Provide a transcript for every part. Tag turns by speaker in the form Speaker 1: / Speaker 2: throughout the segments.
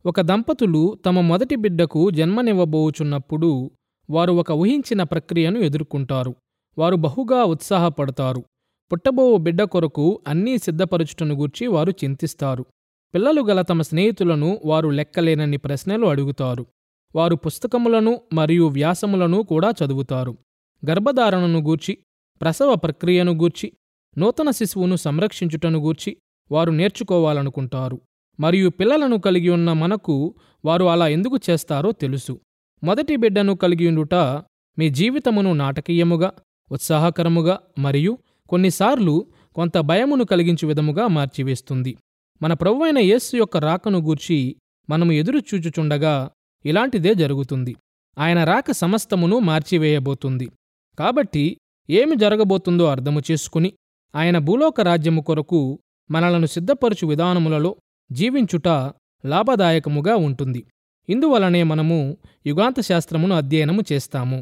Speaker 1: ఒక దంపతులు తమ మొదటి బిడ్డకు జన్మనివ్వబోచున్నప్పుడు వారు ఒక ఊహించిన ప్రక్రియను ఎదుర్కొంటారు వారు బహుగా ఉత్సాహపడతారు పుట్టబో బిడ్డ కొరకు అన్నీ సిద్ధపరచుటను గూర్చి వారు చింతిస్తారు పిల్లలు గల తమ స్నేహితులను వారు లెక్కలేనన్ని ప్రశ్నలు అడుగుతారు వారు పుస్తకములను మరియు వ్యాసములను కూడా చదువుతారు గర్భధారణను గూర్చి ప్రసవ ప్రక్రియను గూర్చి నూతన శిశువును సంరక్షించుటను గూర్చి వారు నేర్చుకోవాలనుకుంటారు మరియు పిల్లలను కలిగి ఉన్న మనకు వారు అలా ఎందుకు చేస్తారో తెలుసు మొదటి బిడ్డను కలిగియుండుట మీ జీవితమును నాటకీయముగా ఉత్సాహకరముగా మరియు కొన్నిసార్లు కొంత భయమును కలిగించు విధముగా మార్చివేస్తుంది మన ప్రభువైన యేస్సు యొక్క రాకను గూర్చి మనము ఎదురు చూచుచుండగా ఇలాంటిదే జరుగుతుంది ఆయన రాక సమస్తమును మార్చివేయబోతుంది కాబట్టి ఏమి జరగబోతుందో అర్థము చేసుకుని ఆయన భూలోక రాజ్యము కొరకు మనలను సిద్ధపరచు విధానములలో జీవించుట లాభదాయకముగా ఉంటుంది ఇందువలనే మనము యుగాంత శాస్త్రమును అధ్యయనము చేస్తాము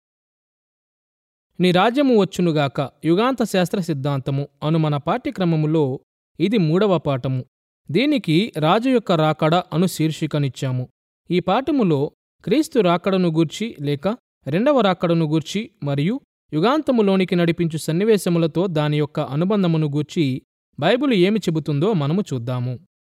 Speaker 1: నీ రాజ్యము వచ్చునుగాక యుగాంత శాస్త్ర సిద్ధాంతము అను మన పాఠ్యక్రమములో ఇది మూడవ పాఠము దీనికి రాజు యొక్క రాకడ అను శీర్షికనిచ్చాము ఈ పాఠములో క్రీస్తు రాకడను గూర్చి లేక రెండవ రాకడను గూర్చి మరియు యుగాంతములోనికి నడిపించు సన్నివేశములతో దాని యొక్క అనుబంధమును గూర్చి బైబిలు ఏమి చెబుతుందో మనము చూద్దాము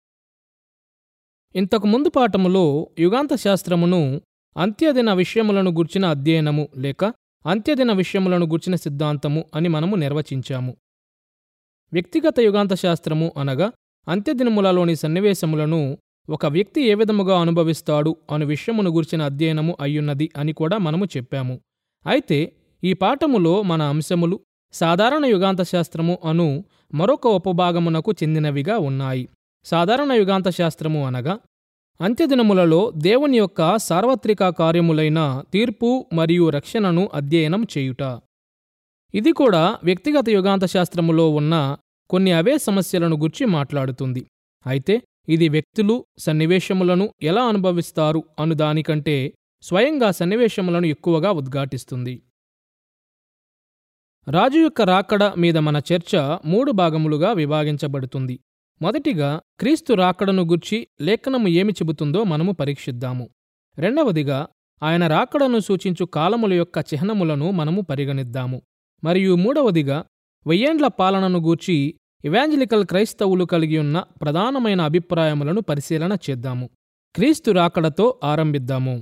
Speaker 1: ఇంతకు ముందు పాఠములో యుగాంత శాస్త్రమును అంత్యదిన విషయములను గుర్చిన అధ్యయనము లేక అంత్యదిన విషయములను గుర్చిన సిద్ధాంతము అని మనము నిర్వచించాము వ్యక్తిగత యుగాంత శాస్త్రము అనగా అంత్యదినములలోని సన్నివేశములను ఒక వ్యక్తి ఏ విధముగా అనుభవిస్తాడు అను విషయమును గుర్చిన అధ్యయనము అయ్యున్నది అని కూడా మనము చెప్పాము అయితే ఈ పాఠములో మన అంశములు సాధారణ యుగాంత శాస్త్రము అను మరొక ఉపభాగమునకు చెందినవిగా ఉన్నాయి సాధారణ యుగాంత శాస్త్రము అనగా అంత్యదినములలో దేవుని యొక్క సార్వత్రిక కార్యములైన తీర్పు మరియు రక్షణను అధ్యయనం చేయుట ఇది కూడా వ్యక్తిగత యుగాంత శాస్త్రములో ఉన్న కొన్ని అవే సమస్యలను గుర్చి మాట్లాడుతుంది అయితే ఇది వ్యక్తులు సన్నివేశములను ఎలా అనుభవిస్తారు అను దానికంటే స్వయంగా సన్నివేశములను ఎక్కువగా ఉద్ఘాటిస్తుంది రాజు యొక్క రాకడ మీద మన చర్చ మూడు భాగములుగా విభాగించబడుతుంది మొదటిగా క్రీస్తు రాకడను గుర్చి లేఖనము ఏమి చెబుతుందో మనము పరీక్షిద్దాము రెండవదిగా ఆయన రాకడను సూచించు కాలముల యొక్క చిహ్నములను మనము పరిగణిద్దాము మరియు మూడవదిగా వెయ్యేండ్ల పాలనను గూర్చి ఇవాంజలికల్ క్రైస్తవులు కలిగి ఉన్న ప్రధానమైన అభిప్రాయములను పరిశీలన చేద్దాము క్రీస్తు రాకడతో ఆరంభిద్దాము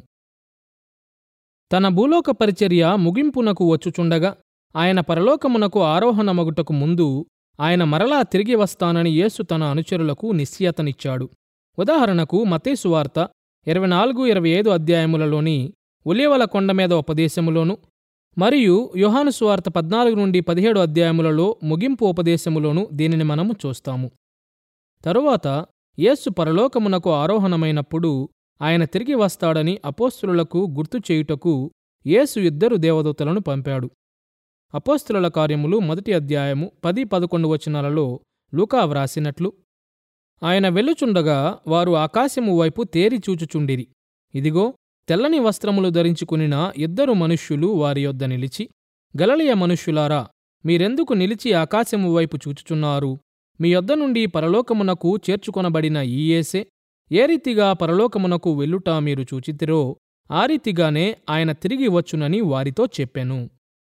Speaker 1: తన భూలోక పరిచర్య ముగింపునకు వచ్చుచుండగా ఆయన పరలోకమునకు ఆరోహణమగుటకు ముందు ఆయన మరలా తిరిగి వస్తానని యేసు తన అనుచరులకు నిశ్చయతనిచ్చాడు ఉదాహరణకు మతేసు వార్త ఇరవై నాలుగు ఇరవై ఐదు అధ్యాయములలోని ఉలియవల కొండ మీద ఉపదేశములోను మరియు యోహాను సువార్త పద్నాలుగు నుండి పదిహేడు అధ్యాయములలో ముగింపు ఉపదేశములోను దీనిని మనము చూస్తాము తరువాత యేసు పరలోకమునకు ఆరోహణమైనప్పుడు ఆయన తిరిగి వస్తాడని అపోస్తులకు గుర్తు చేయుటకు యేసు ఇద్దరు దేవదూతలను పంపాడు అపోస్తుల కార్యములు మొదటి అధ్యాయము పది పదకొండు వచనాలలో లూకా వ్రాసినట్లు ఆయన వెళ్ళుచుండగా వారు ఆకాశము వైపు తేరి చూచుచుండిరి ఇదిగో తెల్లని వస్త్రములు ధరించుకునిన ఇద్దరు మనుష్యులు వారి యొద్ద నిలిచి గలలియ మనుష్యులారా మీరెందుకు నిలిచి ఆకాశము వైపు చూచుచున్నారు మీ యొద్ద నుండి పరలోకమునకు చేర్చుకొనబడిన ఈ యేసే ఏ రీతిగా పరలోకమునకు వెళ్ళుట మీరు చూచితిరో ఆ రీతిగానే ఆయన తిరిగి వచ్చునని వారితో చెప్పెను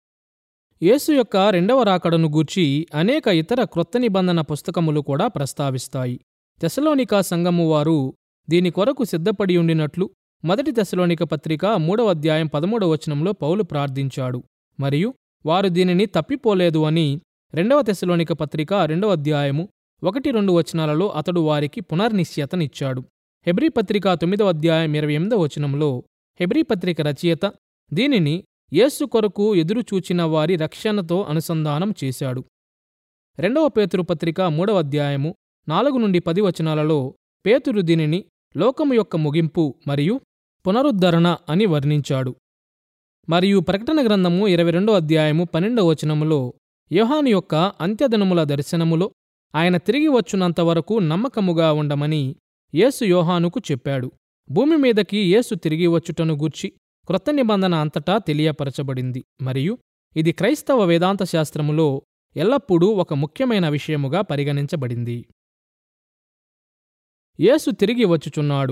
Speaker 1: యేసు యొక్క రెండవ రాకడను గూర్చి అనేక ఇతర క్రొత్త నిబంధన పుస్తకములు కూడా ప్రస్తావిస్తాయి తెసలోనికా సంఘము వారు దీని కొరకు సిద్ధపడి ఉండినట్లు మొదటి తెసలోనిక పత్రిక మూడవ అధ్యాయం పదమూడవ వచనంలో పౌలు ప్రార్థించాడు మరియు వారు దీనిని తప్పిపోలేదు అని రెండవ తెసలోనిక పత్రిక రెండవ అధ్యాయము ఒకటి రెండు వచనాలలో అతడు వారికి పునర్నిశ్చయతనిచ్చాడు హెబ్రీ పత్రిక తొమ్మిదవ అధ్యాయం ఇరవై ఎనిమిదవ వచనంలో హెబ్రీ పత్రిక రచయిత దీనిని యేసు కొరకు ఎదురుచూచిన వారి రక్షణతో అనుసంధానం చేశాడు రెండవ పేతురు పత్రిక మూడవ అధ్యాయము నాలుగు నుండి పది వచనాలలో పేతురు దీనిని లోకము యొక్క ముగింపు మరియు పునరుద్ధరణ అని వర్ణించాడు మరియు ప్రకటన గ్రంథము ఇరవై రెండో అధ్యాయము పన్నెండవ వచనములో యోహాను యొక్క అంత్యదినముల దర్శనములో ఆయన తిరిగి వచ్చునంత వరకు నమ్మకముగా ఉండమని యేసు యోహానుకు చెప్పాడు భూమి మీదకి యేసు తిరిగి వచ్చుటను గూర్చి క్రొత్త నిబంధన అంతటా తెలియపరచబడింది మరియు ఇది క్రైస్తవ వేదాంత శాస్త్రములో ఎల్లప్పుడూ ఒక ముఖ్యమైన విషయముగా పరిగణించబడింది యేసు తిరిగి వచ్చుచున్నాడు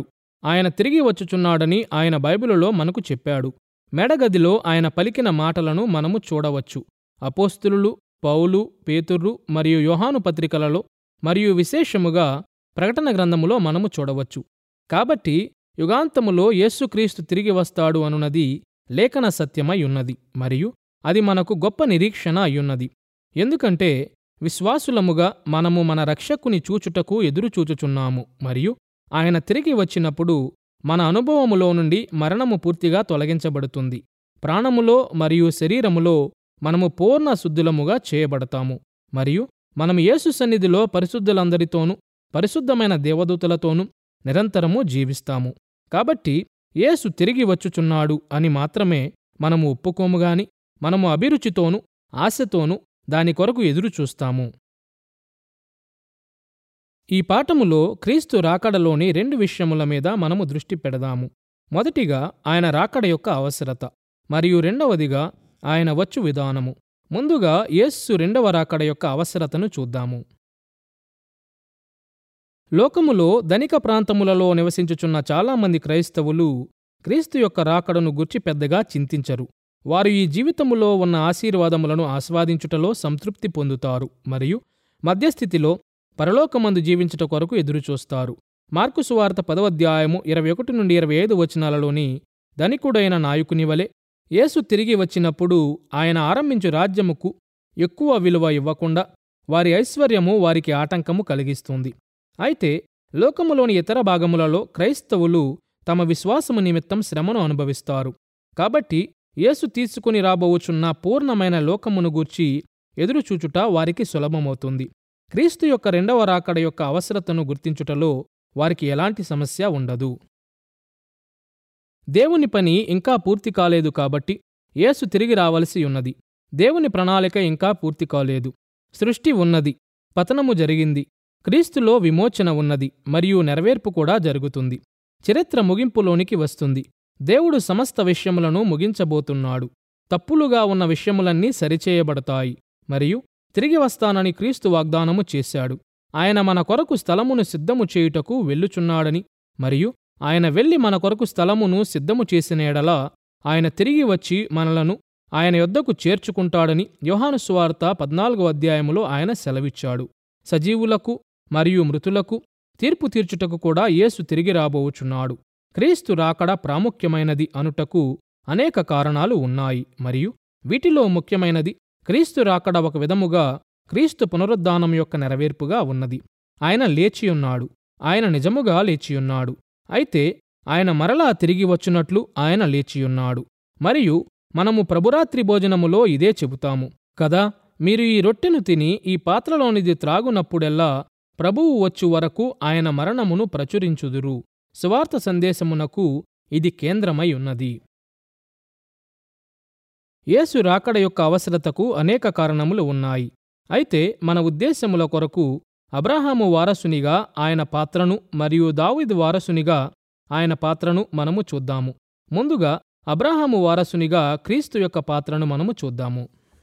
Speaker 1: ఆయన తిరిగి వచ్చుచున్నాడని ఆయన బైబిలులో మనకు చెప్పాడు మెడగదిలో ఆయన పలికిన మాటలను మనము చూడవచ్చు అపోస్తులు పౌలు పేతుర్రు మరియు యోహాను పత్రికలలో మరియు విశేషముగా ప్రకటన గ్రంథములో మనము చూడవచ్చు కాబట్టి యుగాంతములో యేసుక్రీస్తు తిరిగి వస్తాడు అనున్నది లేఖన సత్యమై ఉన్నది మరియు అది మనకు గొప్ప నిరీక్షణ అయ్యున్నది ఎందుకంటే విశ్వాసులముగా మనము మన రక్షకుని చూచుటకు ఎదురుచూచుచున్నాము మరియు ఆయన తిరిగి వచ్చినప్పుడు మన అనుభవములో నుండి మరణము పూర్తిగా తొలగించబడుతుంది ప్రాణములో మరియు శరీరములో మనము పూర్ణ శుద్ధులముగా చేయబడతాము మరియు మనం యేసు సన్నిధిలో పరిశుద్ధులందరితోనూ పరిశుద్ధమైన దేవదూతలతోనూ నిరంతరము జీవిస్తాము కాబట్టి యేసు తిరిగి వచ్చుచున్నాడు అని మాత్రమే మనము ఒప్పుకోముగాని మనము అభిరుచితోనూ ఆశతోనూ దాని కొరకు ఎదురుచూస్తాము ఈ పాఠములో క్రీస్తు రాకడలోని రెండు విషయముల మీద మనము దృష్టి పెడదాము మొదటిగా ఆయన రాకడ యొక్క అవసరత మరియు రెండవదిగా ఆయన వచ్చు విధానము ముందుగా యేస్సు రెండవ రాకడ యొక్క అవసరతను చూద్దాము లోకములో ధనిక ప్రాంతములలో నివసించుచున్న చాలామంది క్రైస్తవులు క్రీస్తు యొక్క రాకడను గుర్చి పెద్దగా చింతించరు వారు ఈ జీవితములో ఉన్న ఆశీర్వాదములను ఆస్వాదించుటలో సంతృప్తి పొందుతారు మరియు మధ్యస్థితిలో పరలోకమందు జీవించుట కొరకు ఎదురుచూస్తారు మార్కు సువార్త పదవధ్యాయము ఇరవై ఒకటి నుండి ఇరవై ఐదు వచనాలలోని ధనికుడైన నాయకుని వలె యేసు తిరిగి వచ్చినప్పుడు ఆయన ఆరంభించు రాజ్యముకు ఎక్కువ విలువ ఇవ్వకుండా వారి ఐశ్వర్యము వారికి ఆటంకము కలిగిస్తుంది అయితే లోకములోని ఇతర భాగములలో క్రైస్తవులు తమ విశ్వాసము నిమిత్తం శ్రమను అనుభవిస్తారు కాబట్టి యేసు తీసుకుని రాబోవుచున్న పూర్ణమైన లోకమును గూర్చి ఎదురుచూచుట వారికి సులభమవుతుంది క్రీస్తు యొక్క రెండవ రాకడ యొక్క అవసరతను గుర్తించుటలో వారికి ఎలాంటి సమస్య ఉండదు దేవుని పని ఇంకా పూర్తి కాలేదు కాబట్టి యేసు తిరిగి రావలసి ఉన్నది దేవుని ప్రణాళిక ఇంకా పూర్తి కాలేదు సృష్టి ఉన్నది పతనము జరిగింది క్రీస్తులో విమోచన ఉన్నది మరియు నెరవేర్పు కూడా జరుగుతుంది చరిత్ర ముగింపులోనికి వస్తుంది దేవుడు సమస్త విషయములను ముగించబోతున్నాడు తప్పులుగా ఉన్న విషయములన్నీ సరిచేయబడతాయి మరియు తిరిగి వస్తానని క్రీస్తు వాగ్దానము చేశాడు ఆయన మన కొరకు స్థలమును సిద్ధము చేయుటకు వెళ్ళుచున్నాడని మరియు ఆయన వెళ్లి మన కొరకు స్థలమును సిద్ధము చేసిన ఎడల ఆయన తిరిగి వచ్చి మనలను ఆయన యొద్దకు చేర్చుకుంటాడని యోహాను సువార్త పద్నాలుగో అధ్యాయములో ఆయన సెలవిచ్చాడు సజీవులకు మరియు మృతులకు తీర్పు తీర్చుటకు కూడా యేసు తిరిగి రాబోవుచున్నాడు క్రీస్తు రాకడ ప్రాముఖ్యమైనది అనుటకు అనేక కారణాలు ఉన్నాయి మరియు వీటిలో ముఖ్యమైనది క్రీస్తు రాకడ ఒక విధముగా క్రీస్తు పునరుద్ధానం యొక్క నెరవేర్పుగా ఉన్నది ఆయన లేచియున్నాడు ఆయన నిజముగా లేచియున్నాడు అయితే ఆయన మరలా తిరిగి వచ్చునట్లు ఆయన లేచియున్నాడు మరియు మనము ప్రభురాత్రి భోజనములో ఇదే చెబుతాము కదా మీరు ఈ రొట్టెను తిని ఈ పాత్రలోనిది త్రాగునప్పుడెల్లా ప్రభువు వచ్చు వరకు ఆయన మరణమును ప్రచురించుదురు సువార్త సందేశమునకు ఇది కేంద్రమై ఉన్నది యేసు రాకడ యొక్క అవసరతకు అనేక కారణములు ఉన్నాయి అయితే మన ఉద్దేశముల కొరకు అబ్రహాము వారసునిగా ఆయన పాత్రను మరియు దావీదు వారసునిగా ఆయన పాత్రను మనము చూద్దాము ముందుగా అబ్రహాము వారసునిగా క్రీస్తు యొక్క పాత్రను మనము చూద్దాము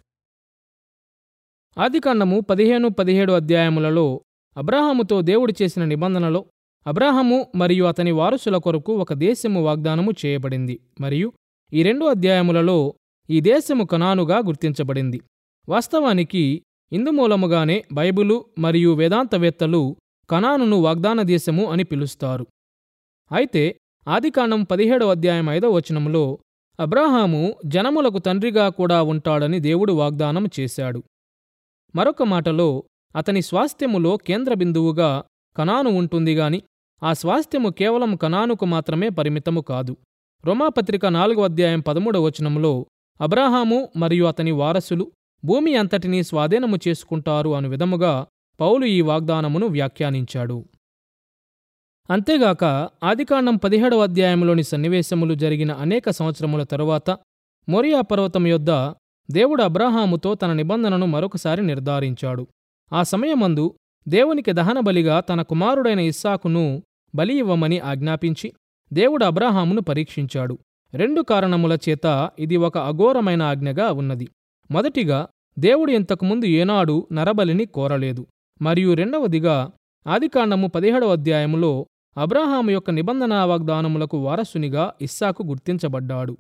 Speaker 1: ఆదికాండము పదిహేను పదిహేడు అధ్యాయములలో అబ్రాహాముతో దేవుడు చేసిన నిబంధనలో అబ్రాహాము మరియు అతని వారసుల కొరకు ఒక దేశము వాగ్దానము చేయబడింది మరియు ఈ రెండు అధ్యాయములలో ఈ దేశము కనానుగా గుర్తించబడింది వాస్తవానికి ఇందుమూలముగానే బైబిలు మరియు వేదాంతవేత్తలు కనానును వాగ్దాన దేశము అని పిలుస్తారు అయితే ఆదికాండం పదిహేడవ అధ్యాయం ఐదవ వచనంలో అబ్రాహాము జనములకు తండ్రిగా కూడా ఉంటాడని దేవుడు వాగ్దానం చేశాడు మరొక మాటలో అతని స్వాస్థ్యములో కేంద్ర బిందువుగా కనాను ఉంటుంది గాని ఆ స్వాస్థ్యము కేవలం కనానుకు మాత్రమే పరిమితము కాదు రోమాపత్రిక నాలుగో అధ్యాయం పదమూడవ వచనంలో అబ్రాహాము మరియు అతని వారసులు భూమి అంతటినీ స్వాధీనము చేసుకుంటారు అను విధముగా పౌలు ఈ వాగ్దానమును వ్యాఖ్యానించాడు అంతేగాక ఆదికాండం పదిహేడవ అధ్యాయంలోని సన్నివేశములు జరిగిన అనేక సంవత్సరముల తరువాత మోరియా పర్వతం యొద్ద దేవుడు అబ్రాహాముతో తన నిబంధనను మరొకసారి నిర్ధారించాడు ఆ సమయమందు దేవునికి దహనబలిగా తన కుమారుడైన ఇస్సాకును బలి ఇవ్వమని ఆజ్ఞాపించి దేవుడు అబ్రాహామును పరీక్షించాడు రెండు కారణముల చేత ఇది ఒక అఘోరమైన ఆజ్ఞగా ఉన్నది మొదటిగా దేవుడు ఇంతకుముందు ఏనాడు నరబలిని కోరలేదు మరియు రెండవదిగా ఆదికాండము పదిహేడవ అధ్యాయములో అబ్రహాము యొక్క నిబంధన వాగ్దానములకు వారసునిగా ఇస్సాకు గుర్తించబడ్డాడు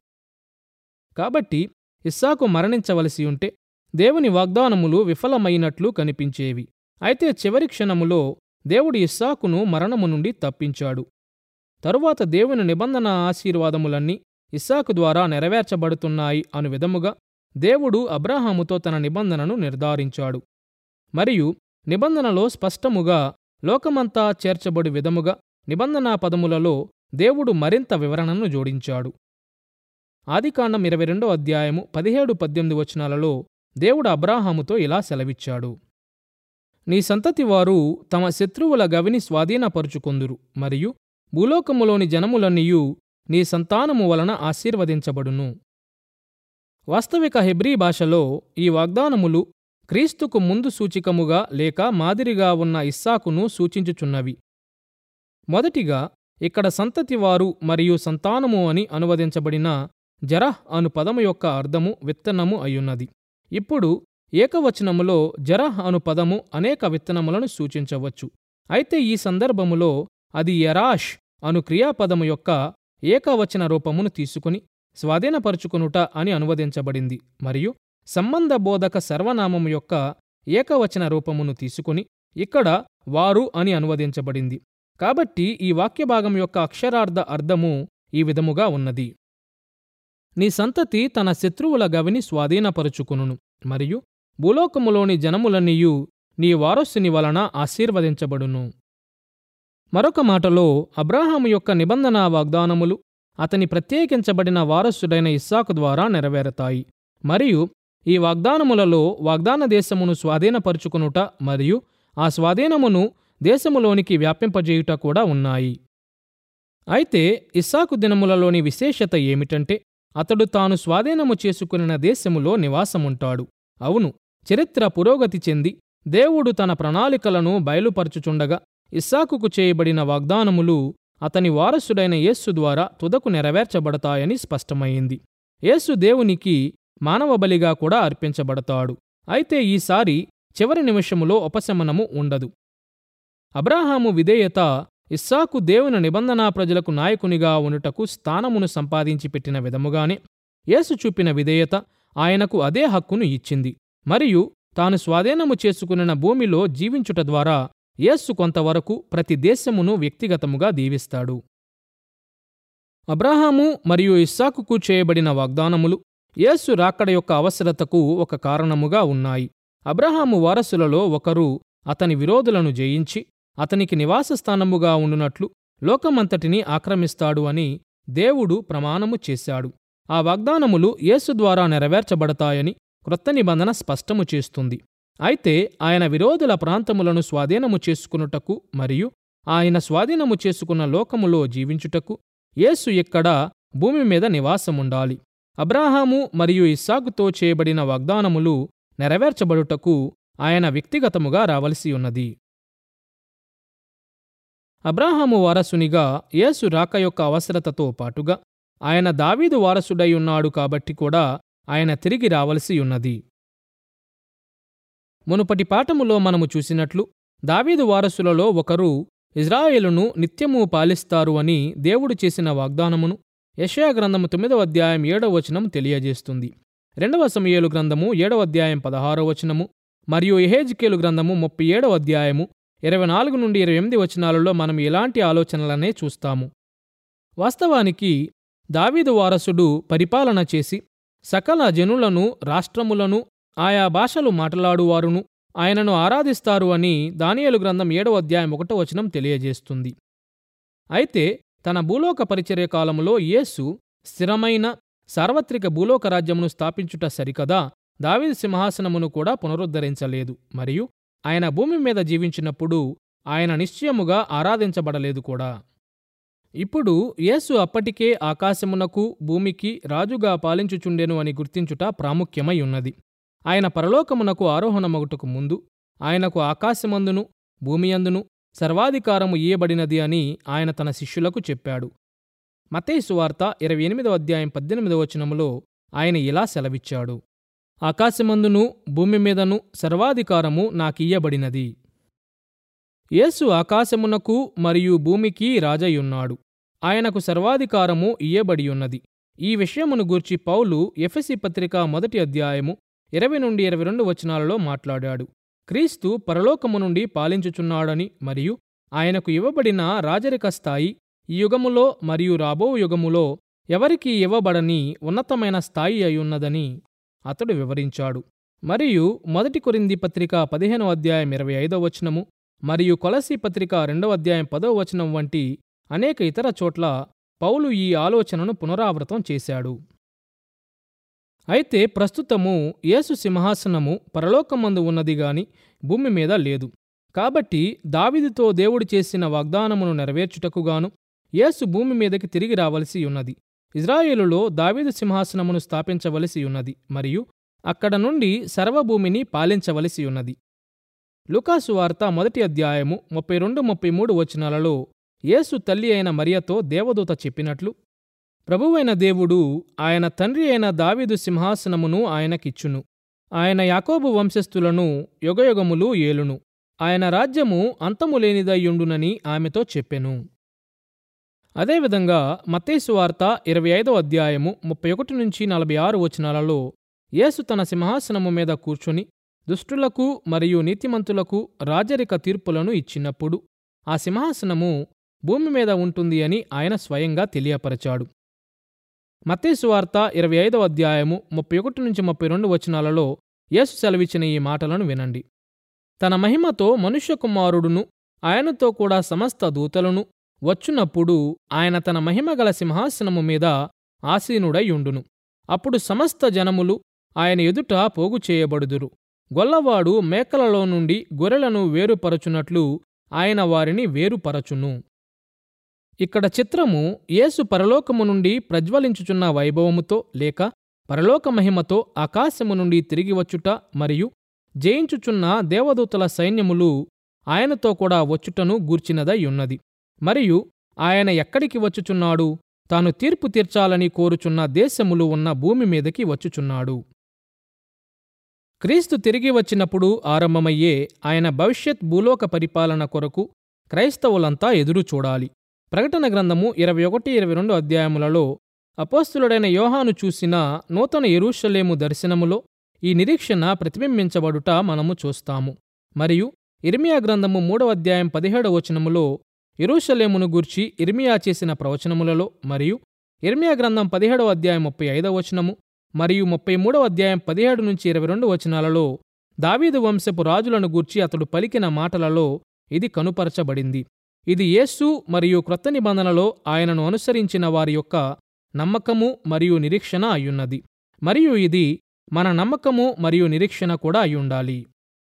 Speaker 1: కాబట్టి ఇస్సాకు మరణించవలసి ఉంటే దేవుని వాగ్దానములు విఫలమైనట్లు కనిపించేవి అయితే చివరి క్షణములో దేవుడు ఇస్సాకును మరణము నుండి తప్పించాడు తరువాత దేవుని నిబంధన ఆశీర్వాదములన్నీ ఇస్సాకు ద్వారా నెరవేర్చబడుతున్నాయి అను విధముగా దేవుడు అబ్రాహాముతో తన నిబంధనను నిర్ధారించాడు మరియు నిబంధనలో స్పష్టముగా లోకమంతా చేర్చబడి విధముగా నిబంధనా పదములలో దేవుడు మరింత వివరణను జోడించాడు ఆదికాండం ఇరవై రెండో అధ్యాయము పదిహేడు పద్దెనిమిది వచనాలలో దేవుడు అబ్రాహాముతో ఇలా సెలవిచ్చాడు నీ సంతతి వారు తమ శత్రువుల గవిని స్వాధీనపరుచుకొందురు మరియు భూలోకములోని జనములన్నీయు నీ సంతానము వలన ఆశీర్వదించబడును వాస్తవిక హెబ్రీ భాషలో ఈ వాగ్దానములు క్రీస్తుకు ముందు సూచికముగా లేక మాదిరిగా ఉన్న ఇస్సాకును సూచించుచున్నవి మొదటిగా ఇక్కడ సంతతివారు మరియు సంతానము అని అనువదించబడిన జరహ్ అను పదము యొక్క అర్థము విత్తనము అయ్యున్నది ఇప్పుడు ఏకవచనములో జరహ్ అను పదము అనేక విత్తనములను సూచించవచ్చు అయితే ఈ సందర్భములో అది యరాష్ అను క్రియాపదము యొక్క ఏకవచన రూపమును తీసుకుని స్వాధీనపరుచుకొనుట అని అనువదించబడింది మరియు సంబంధ బోధక సర్వనామము యొక్క ఏకవచన రూపమును తీసుకుని ఇక్కడ వారు అని అనువదించబడింది కాబట్టి ఈ వాక్యభాగం యొక్క అక్షరార్థ అర్థము ఈ విధముగా ఉన్నది నీ సంతతి తన శత్రువుల గవిని స్వాధీనపరుచుకును మరియు భూలోకములోని జనములన్నీయు నీ వారసుని వలన ఆశీర్వదించబడును మరొక మాటలో అబ్రాహాము యొక్క నిబంధన వాగ్దానములు అతని ప్రత్యేకించబడిన వారసుడైన ఇస్సాకు ద్వారా నెరవేరతాయి మరియు ఈ వాగ్దానములలో వాగ్దాన దేశమును స్వాధీనపరుచుకునుట మరియు ఆ స్వాధీనమును దేశములోనికి వ్యాపింపజేయుట కూడా ఉన్నాయి అయితే ఇస్సాకు దినములలోని విశేషత ఏమిటంటే అతడు తాను స్వాధీనము చేసుకునిన దేశములో నివాసముంటాడు అవును చరిత్ర పురోగతి చెంది దేవుడు తన ప్రణాళికలను బయలుపరచుచుండగా ఇస్సాకుకు చేయబడిన వాగ్దానములు అతని వారసుడైన యేస్సు ద్వారా తుదకు నెరవేర్చబడతాయని స్పష్టమైంది యేసు దేవునికి మానవ బలిగా కూడా అర్పించబడతాడు అయితే ఈసారి చివరి నిమిషములో ఉపశమనము ఉండదు అబ్రాహాము విధేయత ఇస్సాకు దేవుని నిబంధనా ప్రజలకు నాయకునిగా ఉనుటకు స్థానమును సంపాదించి పెట్టిన విధముగానే యేసు చూపిన విధేయత ఆయనకు అదే హక్కును ఇచ్చింది మరియు తాను స్వాధీనము చేసుకునిన భూమిలో జీవించుట ద్వారా యేస్సు కొంతవరకు ప్రతి దేశమును వ్యక్తిగతముగా దీవిస్తాడు అబ్రాహాము మరియు ఇస్సాకుకు చేయబడిన వాగ్దానములు యేసు రాకడ యొక్క అవసరతకు ఒక కారణముగా ఉన్నాయి అబ్రహాము వారసులలో ఒకరు అతని విరోధులను జయించి అతనికి నివాస స్థానముగా ఉండునట్లు లోకమంతటిని ఆక్రమిస్తాడు అని దేవుడు ప్రమాణము చేశాడు ఆ వాగ్దానములు యేసు ద్వారా నెరవేర్చబడతాయని క్రొత్త నిబంధన స్పష్టము చేస్తుంది అయితే ఆయన విరోధుల ప్రాంతములను స్వాధీనము చేసుకునుటకు మరియు ఆయన స్వాధీనము చేసుకున్న లోకములో జీవించుటకు యేసు ఇక్కడ భూమి మీద నివాసముండాలి అబ్రాహాము మరియు ఇస్సాకుతో చేయబడిన వాగ్దానములు నెరవేర్చబడుటకు ఆయన వ్యక్తిగతముగా రావలసి ఉన్నది అబ్రాహాము వారసునిగా యేసు రాక యొక్క అవసరతతో పాటుగా ఆయన దావీదు వారసుడై ఉన్నాడు కాబట్టి కూడా ఆయన తిరిగి రావలసి ఉన్నది మునుపటి పాఠములో మనము చూసినట్లు దావీదు వారసులలో ఒకరు ఇజ్రాయేలును నిత్యము పాలిస్తారు అని దేవుడు చేసిన వాగ్దానమును యెషయా గ్రంథము తొమ్మిదవ అధ్యాయం ఏడవ వచనం తెలియజేస్తుంది రెండవ సమయలు గ్రంథము ఏడవ అధ్యాయం పదహారవ వచనము మరియు ఎహేజ్కేలు గ్రంథము ముప్పై ఏడవ అధ్యాయము ఇరవై నాలుగు నుండి ఇరవై ఎనిమిది వచనాలలో మనం ఇలాంటి ఆలోచనలనే చూస్తాము వాస్తవానికి దావీదు వారసుడు పరిపాలన చేసి సకల జనులను రాష్ట్రములను ఆయా భాషలు మాట్లాడువారును ఆయనను ఆరాధిస్తారు అని దానియేలు గ్రంథం ఏడవ అధ్యాయం ఒకటో వచనం తెలియజేస్తుంది అయితే తన భూలోక పరిచర్య కాలములో యేసు స్థిరమైన సార్వత్రిక భూలోక రాజ్యమును స్థాపించుట సరికదా దావీదు సింహాసనమును కూడా పునరుద్ధరించలేదు మరియు ఆయన భూమి మీద జీవించినప్పుడు ఆయన నిశ్చయముగా ఆరాధించబడలేదు కూడా ఇప్పుడు యేసు అప్పటికే ఆకాశమునకు భూమికి రాజుగా పాలించుచుండెను అని గుర్తించుట ప్రాముఖ్యమై ఉన్నది ఆయన పరలోకమునకు ఆరోహణమగుటకు ముందు ఆయనకు ఆకాశమందును భూమియందును సర్వాధికారము ఇయ్యబడినది అని ఆయన తన శిష్యులకు చెప్పాడు మతేసు వార్త ఇరవై ఎనిమిదవ అధ్యాయం పద్దెనిమిదవ వచనములో ఆయన ఇలా సెలవిచ్చాడు ఆకాశమందును భూమి మీదను సర్వాధికారము నాకియ్యబడినది యేసు ఆకాశమునకు మరియు భూమికి రాజయ్యున్నాడు ఆయనకు సర్వాధికారము ఇయ్యబడియున్నది ఈ విషయమును గూర్చి పౌలు ఎఫెసి పత్రిక మొదటి అధ్యాయము ఇరవై నుండి ఇరవై రెండు వచనాలలో మాట్లాడాడు క్రీస్తు పరలోకము నుండి పాలించుచున్నాడని మరియు ఆయనకు ఇవ్వబడిన రాజరిక స్థాయి ఈ యుగములో మరియు రాబో యుగములో ఎవరికీ ఇవ్వబడని ఉన్నతమైన స్థాయి అయ్యున్నదని అతడు వివరించాడు మరియు మొదటి కొరింది పత్రిక పదిహేనవ అధ్యాయం ఇరవై ఐదవ వచనము మరియు కొలసి పత్రిక రెండవ అధ్యాయం పదవ వచనం వంటి అనేక ఇతర చోట్ల పౌలు ఈ ఆలోచనను పునరావృతం చేశాడు అయితే ప్రస్తుతము యేసు సింహాసనము పరలోకమందు ఉన్నది గాని భూమి మీద లేదు కాబట్టి దావిదుతో దేవుడు చేసిన వాగ్దానమును నెరవేర్చుటకుగాను యేసు భూమి మీదకి తిరిగి రావలసి ఉన్నది ఇజ్రాయేలులో దావీదు సింహాసనమును స్థాపించవలసి ఉన్నది మరియు అక్కడ నుండి సర్వభూమిని పాలించవలసి ఉన్నది లుకాసు వార్త మొదటి అధ్యాయము ముప్పై రెండు ముప్పై మూడు వచనాలలో యేసు తల్లి అయిన మరియతో దేవదూత చెప్పినట్లు ప్రభువైన దేవుడు ఆయన తండ్రి అయిన దావీదు సింహాసనమును ఆయనకిచ్చును ఆయన యాకోబు వంశస్థులను యుగయుగములు ఏలును ఆయన రాజ్యము అంతము లేనిదయ్యుండునని ఆమెతో చెప్పెను అదేవిధంగా మత్తేసు వార్త ఇరవై ఐదవ అధ్యాయము ముప్పై ఒకటి నుంచి నలభై ఆరు వచనాలలో యేసు తన సింహాసనము మీద కూర్చొని దుష్టులకు మరియు నీతిమంతులకు రాజరిక తీర్పులను ఇచ్చినప్పుడు ఆ సింహాసనము భూమి మీద ఉంటుంది అని ఆయన స్వయంగా తెలియపరచాడు మత్తేసు వార్త ఇరవై ఐదవ అధ్యాయము ముప్పై ఒకటి నుంచి ముప్పై రెండు వచనాలలో యేసు సెలవిచ్చిన ఈ మాటలను వినండి తన మహిమతో మనుష్య కుమారుడును ఆయనతో కూడా సమస్త దూతలను వచ్చునప్పుడు ఆయన తన మహిమగల సింహాసనము మీద ఆసీనుడై ఉండును అప్పుడు సమస్త జనములు ఆయన ఎదుట పోగు చేయబడుదురు గొల్లవాడు మేకలలో నుండి గొర్రెలను వేరుపరచునట్లు ఆయన వారిని వేరుపరచును ఇక్కడ చిత్రము యేసు పరలోకము నుండి ప్రజ్వలించుచున్న వైభవముతో లేక పరలోక మహిమతో ఆకాశము నుండి తిరిగి వచ్చుట మరియు జయించుచున్న దేవదూతల సైన్యములు ఆయనతో కూడా వచ్చుటను గూర్చినదై ఉన్నది మరియు ఆయన ఎక్కడికి వచ్చుచున్నాడు తాను తీర్పు తీర్చాలని కోరుచున్న దేశములు ఉన్న భూమి మీదకి వచ్చుచున్నాడు క్రీస్తు తిరిగి వచ్చినప్పుడు ఆరంభమయ్యే ఆయన భవిష్యత్ భూలోక పరిపాలన కొరకు క్రైస్తవులంతా ఎదురు చూడాలి ప్రకటన గ్రంథము ఇరవై ఒకటి ఇరవై రెండు అధ్యాయములలో అపోస్తులుడైన యోహాను చూసిన నూతన ఎరూషలేము దర్శనములో ఈ నిరీక్షణ ప్రతిబింబించబడుట మనము చూస్తాము మరియు ఇర్మియా గ్రంథము మూడవ అధ్యాయం పదిహేడవ వచనములో ఎరూషలేమును గూర్చి ఇర్మియా చేసిన ప్రవచనములలో మరియు ఇర్మియా గ్రంథం పదిహేడవ అధ్యాయం ముప్పై ఐదవ వచనము మరియు ముప్పై మూడవ అధ్యాయం పదిహేడు నుంచి ఇరవై రెండు వచనాలలో దావీదు వంశపు రాజులను గూర్చి అతడు పలికిన మాటలలో ఇది కనుపరచబడింది ఇది యేసు మరియు క్రొత్త నిబంధనలో ఆయనను అనుసరించిన వారి యొక్క నమ్మకము మరియు నిరీక్షణ అయ్యున్నది మరియు ఇది మన నమ్మకము మరియు నిరీక్షణ కూడా అయ్యుండాలి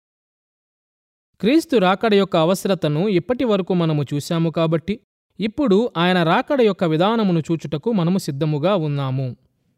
Speaker 1: క్రీస్తు రాకడ యొక్క అవసరతను ఇప్పటి వరకు మనము చూశాము కాబట్టి ఇప్పుడు ఆయన రాకడ యొక్క విధానమును చూచుటకు మనము సిద్ధముగా ఉన్నాము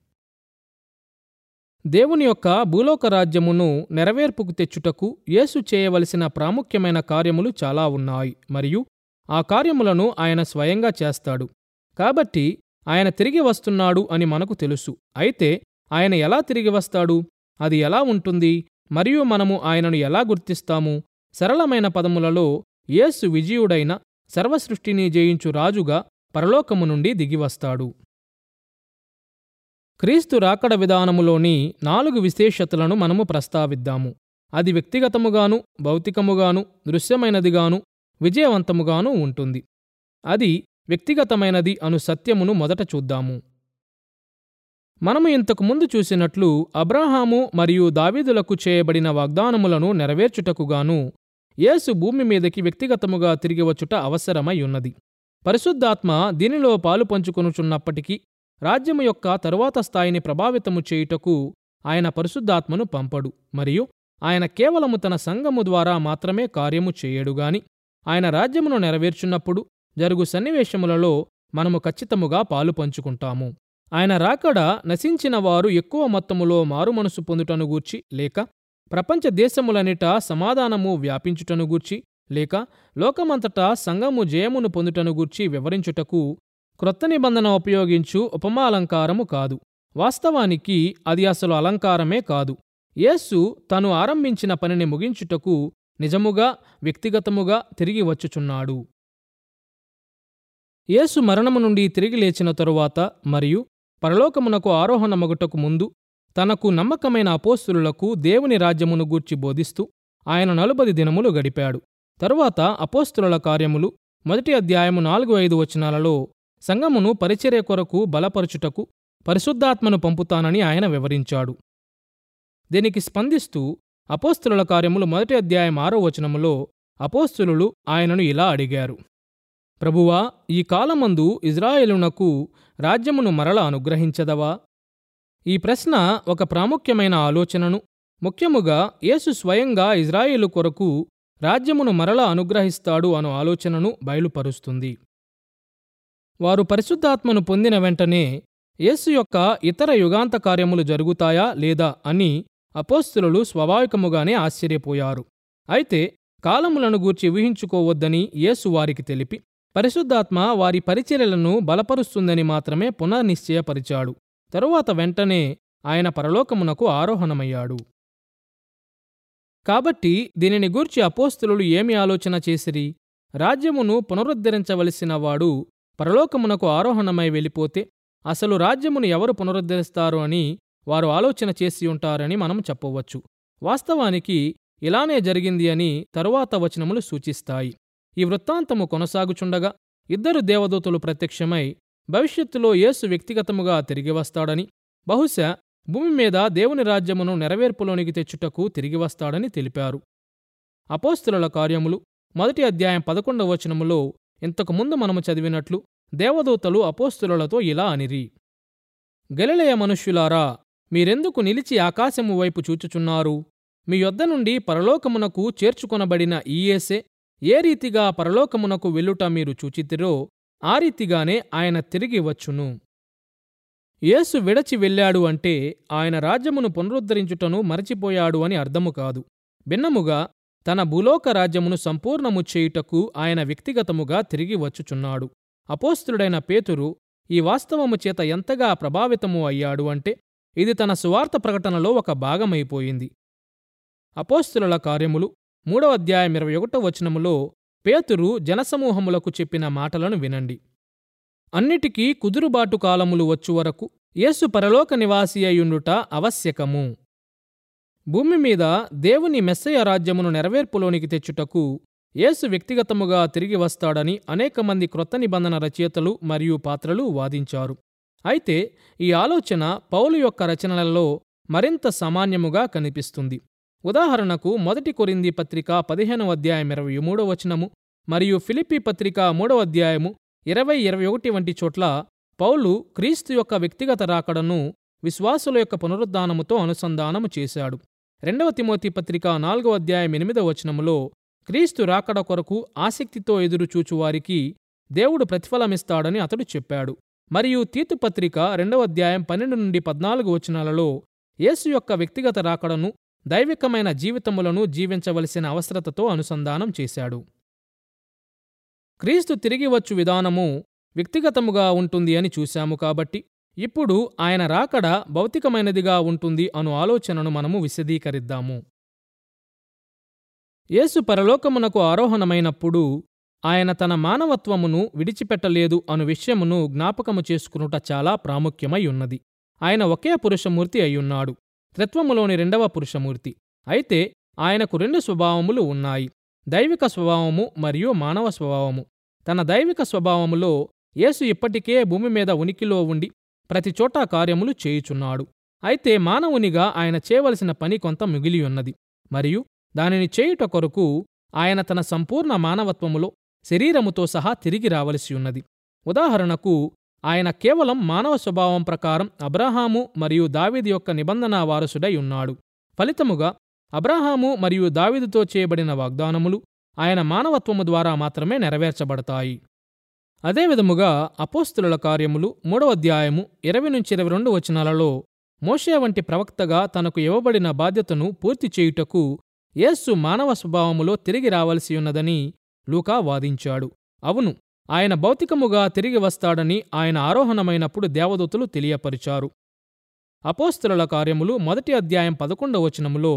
Speaker 1: దేవుని యొక్క భూలోక రాజ్యమును నెరవేర్పుకు తెచ్చుటకు యేసు చేయవలసిన ప్రాముఖ్యమైన కార్యములు చాలా ఉన్నాయి మరియు ఆ కార్యములను ఆయన స్వయంగా చేస్తాడు కాబట్టి ఆయన తిరిగి వస్తున్నాడు అని మనకు తెలుసు అయితే ఆయన ఎలా తిరిగి వస్తాడు అది ఎలా ఉంటుంది మరియు మనము ఆయనను ఎలా గుర్తిస్తాము సరళమైన పదములలో యేసు విజయుడైన సర్వసృష్టిని జయించు రాజుగా పరలోకము నుండి దిగివస్తాడు క్రీస్తు రాకడ విధానములోని నాలుగు విశేషతలను మనము ప్రస్తావిద్దాము అది వ్యక్తిగతముగాను భౌతికముగాను దృశ్యమైనదిగాను విజయవంతముగాను ఉంటుంది అది వ్యక్తిగతమైనది అను సత్యమును మొదట చూద్దాము మనము ఇంతకు ముందు చూసినట్లు అబ్రాహాము మరియు దావీదులకు చేయబడిన వాగ్దానములను నెరవేర్చుటకుగాను యేసు భూమి మీదకి వ్యక్తిగతముగా తిరిగి వచ్చుట అవసరమై ఉన్నది పరిశుద్ధాత్మ దీనిలో పాలు పంచుకొనుచున్నప్పటికీ రాజ్యము యొక్క తరువాత స్థాయిని ప్రభావితము చేయుటకు ఆయన పరిశుద్ధాత్మను పంపడు మరియు ఆయన కేవలము తన సంఘము ద్వారా మాత్రమే కార్యము చేయడుగాని ఆయన రాజ్యమును నెరవేర్చున్నప్పుడు జరుగు సన్నివేశములలో మనము ఖచ్చితముగా పాలు పంచుకుంటాము ఆయన రాకడ నశించిన వారు ఎక్కువ మొత్తములో మారుమనసు పొందుటను గూర్చి లేక ప్రపంచ దేశములనిట సమాధానము వ్యాపించుటను గూర్చి లేక లోకమంతటా సంఘము జయమును పొందుటను గూర్చి వివరించుటకు క్రొత్త నిబంధన ఉపయోగించు ఉపమాలంకారము కాదు వాస్తవానికి అది అసలు అలంకారమే కాదు యేసు తను ఆరంభించిన పనిని ముగించుటకు నిజముగా వ్యక్తిగతముగా తిరిగి వచ్చుచున్నాడు యేసు మరణము నుండి తిరిగి లేచిన తరువాత మరియు పరలోకమునకు ఆరోహణమగుటకు ముందు తనకు నమ్మకమైన అపోస్తులులకు దేవుని రాజ్యమును గూర్చి బోధిస్తూ ఆయన నలుబది దినములు గడిపాడు తరువాత అపోస్తుల కార్యములు మొదటి అధ్యాయము నాలుగు ఐదు వచనాలలో సంఘమును పరిచర్య కొరకు బలపరచుటకు పరిశుద్ధాత్మను పంపుతానని ఆయన వివరించాడు దీనికి స్పందిస్తూ అపోస్తుల కార్యములు మొదటి అధ్యాయం ఆరో వచనములో అపోస్తులు ఆయనను ఇలా అడిగారు ప్రభువా ఈ కాలమందు ఇజ్రాయేలునకు రాజ్యమును మరల అనుగ్రహించదవా ఈ ప్రశ్న ఒక ప్రాముఖ్యమైన ఆలోచనను ముఖ్యముగా యేసు స్వయంగా ఇజ్రాయేలు కొరకు రాజ్యమును మరల అనుగ్రహిస్తాడు అను ఆలోచనను బయలుపరుస్తుంది వారు పరిశుద్ధాత్మను పొందిన వెంటనే యేసు యొక్క ఇతర యుగాంత కార్యములు జరుగుతాయా లేదా అని అపోస్తులు స్వాభావికముగానే ఆశ్చర్యపోయారు అయితే కాలములను గూర్చి ఊహించుకోవద్దని యేసు వారికి తెలిపి పరిశుద్ధాత్మ వారి పరిచర్యలను బలపరుస్తుందని మాత్రమే పునర్నిశ్చయపరిచాడు తరువాత వెంటనే ఆయన పరలోకమునకు ఆరోహణమయ్యాడు కాబట్టి దీనిని గూర్చి అపోస్తులు ఏమి ఆలోచన చేసిరి రాజ్యమును పునరుద్ధరించవలసిన వాడు పరలోకమునకు ఆరోహణమై వెళ్ళిపోతే అసలు రాజ్యమును ఎవరు పునరుద్ధరిస్తారు అని వారు ఆలోచన చేసి ఉంటారని మనం చెప్పవచ్చు వాస్తవానికి ఇలానే జరిగింది అని తరువాత వచనములు సూచిస్తాయి ఈ వృత్తాంతము కొనసాగుచుండగా ఇద్దరు దేవదూతలు ప్రత్యక్షమై భవిష్యత్తులో యేసు వ్యక్తిగతముగా తిరిగి వస్తాడని బహుశా భూమి మీద దేవుని రాజ్యమును నెరవేర్పులోనికి తెచ్చుటకు తిరిగి వస్తాడని తెలిపారు అపోస్తుల కార్యములు మొదటి అధ్యాయం పదకొండవ వచనములో ఇంతకుముందు మనము చదివినట్లు దేవదూతలు అపోస్తులతో ఇలా అనిరి గలిలయ మనుష్యులారా మీరెందుకు నిలిచి ఆకాశము వైపు చూచుచున్నారు మీ యొద్ద నుండి పరలోకమునకు చేర్చుకొనబడిన ఈయేసే ఏ రీతిగా పరలోకమునకు వెళ్ళుట మీరు చూచితిరో ఆ రీతిగానే ఆయన తిరిగి వచ్చును యేసు విడచి వెళ్ళాడు అంటే ఆయన రాజ్యమును పునరుద్ధరించుటను మరచిపోయాడు అని అర్థము కాదు భిన్నముగా తన భూలోక రాజ్యమును సంపూర్ణము చేయుటకు ఆయన వ్యక్తిగతముగా తిరిగి వచ్చుచున్నాడు అపోస్తుడైన పేతురు ఈ వాస్తవము చేత ఎంతగా ప్రభావితము అయ్యాడు అంటే ఇది తన సువార్త ప్రకటనలో ఒక భాగమైపోయింది అపోస్తుల కార్యములు మూడవ అధ్యాయం ఇరవై ఒకటో వచనములో పేతురు జనసమూహములకు చెప్పిన మాటలను వినండి అన్నిటికీ కుదురుబాటు కాలములు వచ్చు వరకు యేసు పరలోక నివాసి అయ్యుండుట ఆవశ్యకము భూమి మీద దేవుని మెస్సయ రాజ్యమును నెరవేర్పులోనికి తెచ్చుటకు యేసు వ్యక్తిగతముగా తిరిగి వస్తాడని అనేక మంది క్రొత్త నిబంధన రచయితలు మరియు పాత్రలు వాదించారు అయితే ఈ ఆలోచన పౌలు యొక్క రచనలలో మరింత సామాన్యముగా కనిపిస్తుంది ఉదాహరణకు మొదటి కొరింది పత్రిక పదిహేనవ అధ్యాయం ఇరవై మూడవ వచనము మరియు ఫిలిప్పి పత్రిక మూడవ అధ్యాయము ఇరవై ఇరవై ఒకటి వంటి చోట్ల పౌలు క్రీస్తు యొక్క వ్యక్తిగత రాకడను విశ్వాసుల యొక్క పునరుద్ధానముతో అనుసంధానము చేశాడు రెండవ తిమోతి పత్రిక నాలుగవ అధ్యాయం ఎనిమిదవ వచనములో క్రీస్తు రాకడ కొరకు ఆసక్తితో ఎదురుచూచు వారికి దేవుడు ప్రతిఫలమిస్తాడని అతడు చెప్పాడు మరియు తీతు పత్రిక రెండవ అధ్యాయం పన్నెండు నుండి పద్నాలుగు వచనాలలో యేసు యొక్క వ్యక్తిగత రాకడను దైవికమైన జీవితములను జీవించవలసిన అవసరతతో అనుసంధానం చేశాడు క్రీస్తు తిరిగి వచ్చు విధానము వ్యక్తిగతముగా ఉంటుంది అని చూశాము కాబట్టి ఇప్పుడు ఆయన రాకడ భౌతికమైనదిగా ఉంటుంది అను ఆలోచనను మనము విశదీకరిద్దాము యేసు పరలోకమునకు ఆరోహణమైనప్పుడు ఆయన తన మానవత్వమును విడిచిపెట్టలేదు అను విషయమును జ్ఞాపకము చేసుకునుట చాలా ప్రాముఖ్యమై ఉన్నది ఆయన ఒకే పురుషమూర్తి అయ్యున్నాడు త్రిత్వములోని రెండవ పురుషమూర్తి అయితే ఆయనకు రెండు స్వభావములు ఉన్నాయి దైవిక స్వభావము మరియు మానవ స్వభావము తన దైవిక స్వభావములో యేసు ఇప్పటికే భూమి మీద ఉనికిలో ఉండి ప్రతి చోటా కార్యములు చేయుచున్నాడు అయితే మానవునిగా ఆయన చేయవలసిన పని కొంత మిగిలియున్నది మరియు దానిని చేయుట కొరకు ఆయన తన సంపూర్ణ మానవత్వములో శరీరముతో సహా తిరిగి రావలసి ఉన్నది ఉదాహరణకు ఆయన కేవలం మానవ స్వభావం ప్రకారం అబ్రహాము మరియు దావీదు యొక్క నిబంధన వారసుడై ఉన్నాడు ఫలితముగా అబ్రహాము మరియు దావీదుతో చేయబడిన వాగ్దానములు ఆయన మానవత్వము ద్వారా మాత్రమే నెరవేర్చబడతాయి అదేవిధముగా అపోస్తుల కార్యములు మూడవ అధ్యాయము ఇరవై నుంచి ఇరవై రెండు వచనాలలో మోషే వంటి ప్రవక్తగా తనకు ఇవ్వబడిన బాధ్యతను పూర్తి చేయుటకు యేస్సు మానవ స్వభావములో తిరిగి రావలసి ఉన్నదని లూకా వాదించాడు అవును ఆయన భౌతికముగా తిరిగి వస్తాడని ఆయన ఆరోహణమైనప్పుడు దేవదూతలు తెలియపరిచారు అపోస్తుల కార్యములు మొదటి అధ్యాయం పదకొండవ వచనములో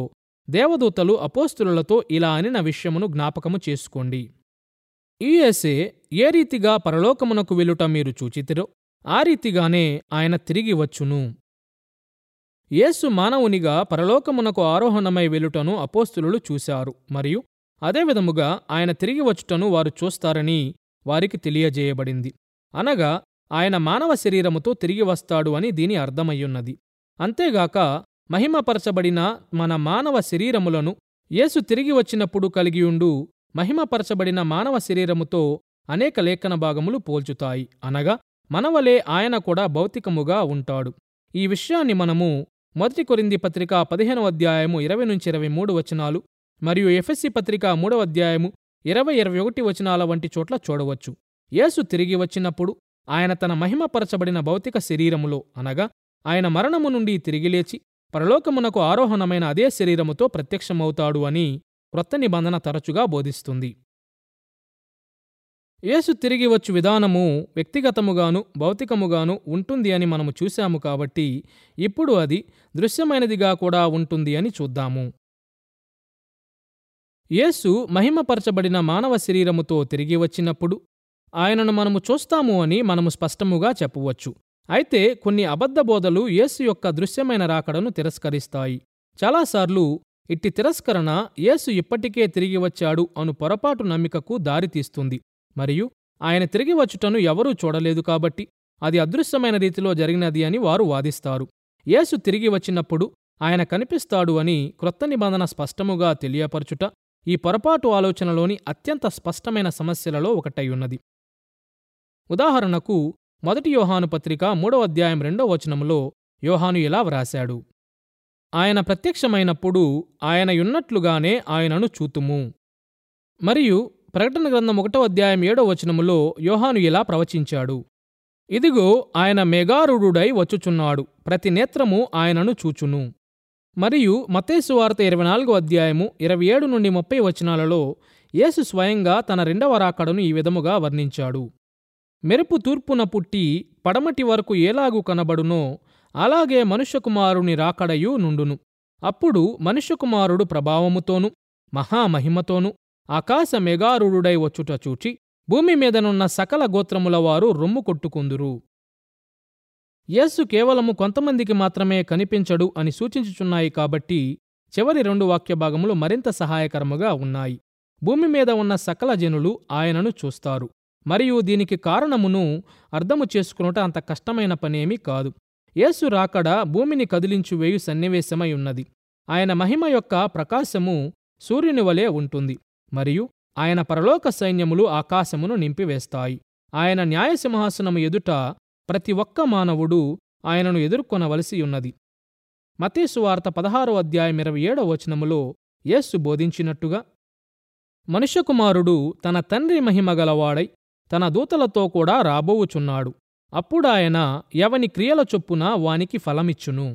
Speaker 1: దేవదూతలు అపోస్తులతో ఇలా అనిన విషయమును జ్ఞాపకము చేసుకోండి ఈఎస్ఏ ఏ రీతిగా పరలోకమునకు వెళ్ళుట మీరు చూచితిరో ఆ రీతిగానే ఆయన తిరిగి వచ్చును యేసు మానవునిగా పరలోకమునకు ఆరోహణమై వెలుటను అపోస్తులు చూశారు మరియు అదేవిధముగా ఆయన తిరిగి వచ్చుటను వారు చూస్తారని వారికి తెలియజేయబడింది అనగా ఆయన మానవ శరీరముతో తిరిగి వస్తాడు అని దీని అర్థమయ్యున్నది అంతేగాక మహిమపరచబడిన మన మానవ శరీరములను యేసు తిరిగి వచ్చినప్పుడు కలిగియుండు మహిమపరచబడిన మానవ శరీరముతో అనేక లేఖన భాగములు పోల్చుతాయి అనగా మనవలే ఆయన కూడా భౌతికముగా ఉంటాడు ఈ విషయాన్ని మనము మొదటి కొరింది పత్రిక పదిహేనవ అధ్యాయము ఇరవై నుంచి ఇరవై మూడు వచనాలు మరియు ఎఫ్ఎస్సి పత్రిక మూడవ అధ్యాయము ఇరవై ఇరవై ఒకటి వచనాల వంటి చోట్ల చూడవచ్చు యేసు తిరిగి వచ్చినప్పుడు ఆయన తన మహిమపరచబడిన భౌతిక శరీరములో అనగా ఆయన మరణము నుండి తిరిగి లేచి పరలోకమునకు ఆరోహణమైన అదే శరీరముతో ప్రత్యక్షమవుతాడు అని క్రొత్త నిబంధన తరచుగా బోధిస్తుంది యేసు తిరిగి వచ్చు విధానము వ్యక్తిగతముగాను భౌతికముగాను ఉంటుంది అని మనము చూశాము కాబట్టి ఇప్పుడు అది దృశ్యమైనదిగా కూడా ఉంటుంది అని చూద్దాము యేసు మహిమపరచబడిన మానవ శరీరముతో తిరిగి వచ్చినప్పుడు ఆయనను మనము చూస్తాము అని మనము స్పష్టముగా చెప్పవచ్చు అయితే కొన్ని అబద్ధ బోధలు యేసు యొక్క దృశ్యమైన రాకడను తిరస్కరిస్తాయి చాలాసార్లు ఇట్టి తిరస్కరణ యేసు ఇప్పటికే తిరిగి వచ్చాడు అను పొరపాటు నమ్మికకు దారితీస్తుంది మరియు ఆయన తిరిగి వచ్చుటను ఎవరూ చూడలేదు కాబట్టి అది అదృశ్యమైన రీతిలో జరిగినది అని వారు వాదిస్తారు యేసు తిరిగి వచ్చినప్పుడు ఆయన కనిపిస్తాడు అని క్రొత్త నిబంధన స్పష్టముగా తెలియపరచుట ఈ పొరపాటు ఆలోచనలోని అత్యంత స్పష్టమైన సమస్యలలో ఒకటై ఉన్నది ఉదాహరణకు మొదటి యోహాను పత్రిక మూడవ అధ్యాయం రెండవ వచనములో యోహాను ఇలా వ్రాశాడు ఆయన ప్రత్యక్షమైనప్పుడు ఆయన యున్నట్లుగానే ఆయనను చూతుము మరియు ప్రకటన గ్రంథం ఒకటో అధ్యాయం ఏడో వచనములో యోహాను ఇలా ప్రవచించాడు ఇదిగో ఆయన మెగారుడై వచ్చుచున్నాడు ప్రతి నేత్రము ఆయనను చూచును మరియు మతేసు వార్త ఇరవై నాలుగో అధ్యాయము ఇరవై ఏడు నుండి ముప్పై వచనాలలో యేసు స్వయంగా తన రెండవ రాకడను ఈ విధముగా వర్ణించాడు మెరుపు తూర్పున పుట్టి పడమటి వరకు ఏలాగు కనబడునో అలాగే మనుష్యకుమారుని రాకడయు నుండును అప్పుడు మనుష్యకుమారుడు ప్రభావముతోనూ మహామహిమతోనూ ఆకాశ మెగారుడై వచ్చుట చూచి భూమి మీదనున్న సకల గోత్రముల వారు రొమ్ము కొట్టుకుందురు యేసు కేవలము కొంతమందికి మాత్రమే కనిపించడు అని సూచించుచున్నాయి కాబట్టి చివరి రెండు వాక్య భాగములు మరింత సహాయకరముగా ఉన్నాయి భూమి మీద ఉన్న సకల జనులు ఆయనను చూస్తారు మరియు దీనికి కారణమును అర్థము చేసుకునుట అంత కష్టమైన పనేమీ కాదు యేసు రాకడ భూమిని కదిలించు వేయు సన్నివేశమై ఉన్నది ఆయన మహిమ యొక్క ప్రకాశము సూర్యుని వలె ఉంటుంది మరియు ఆయన పరలోక సైన్యములు ఆకాశమును నింపివేస్తాయి ఆయన న్యాయసింహాసనము ఎదుట ప్రతి ఒక్క మానవుడు ఆయనను ఎదుర్కొనవలసి ఉన్నది మతేసు వార్త పదహారో అధ్యాయం ఇరవై ఏడవ వచనములో యేసు బోధించినట్టుగా మనుష్యకుమారుడు తన తండ్రి మహిమ గలవాడై తన దూతలతో కూడా రాబోవుచున్నాడు అప్పుడాయన ఎవని క్రియల చొప్పున వానికి ఫలమిచ్చును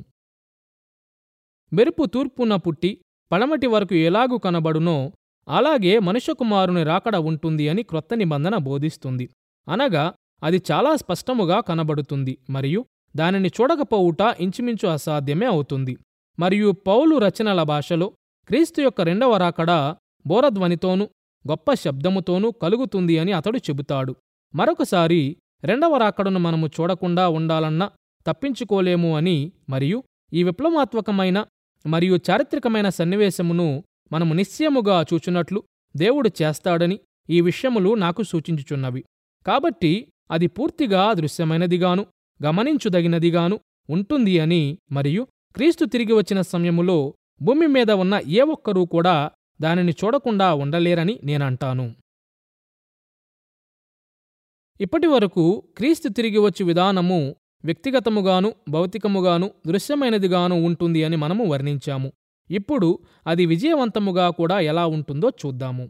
Speaker 1: మెరుపు తూర్పున పుట్టి పడమటి వరకు ఎలాగు కనబడునో అలాగే మనుష్యకుమారుని రాకడ ఉంటుంది అని క్రొత్త నిబంధన బోధిస్తుంది అనగా అది చాలా స్పష్టముగా కనబడుతుంది మరియు దానిని చూడకపోవుట ఇంచుమించు అసాధ్యమే అవుతుంది మరియు పౌలు రచనల భాషలో క్రీస్తు యొక్క రెండవ రాకడ బోరధ్వనితోనూ గొప్ప శబ్దముతోనూ కలుగుతుంది అని అతడు చెబుతాడు మరొకసారి రెండవ రాకడను మనము చూడకుండా ఉండాలన్నా తప్పించుకోలేము అని మరియు ఈ విప్లవాత్మకమైన మరియు చారిత్రకమైన సన్నివేశమును మనము నిశ్చయముగా చూచున్నట్లు దేవుడు చేస్తాడని ఈ విషయములు నాకు సూచించుచున్నవి కాబట్టి అది పూర్తిగా దృశ్యమైనదిగాను గమనించుదగినదిగాను ఉంటుంది అని మరియు క్రీస్తు తిరిగి వచ్చిన సమయములో భూమి మీద ఉన్న ఏ ఒక్కరూ కూడా దానిని చూడకుండా ఉండలేరని నేనంటాను ఇప్పటివరకు క్రీస్తు తిరిగి వచ్చి విధానము వ్యక్తిగతముగాను భౌతికముగాను దృశ్యమైనదిగాను ఉంటుంది అని మనము వర్ణించాము ఇప్పుడు అది విజయవంతముగా కూడా ఎలా ఉంటుందో చూద్దాము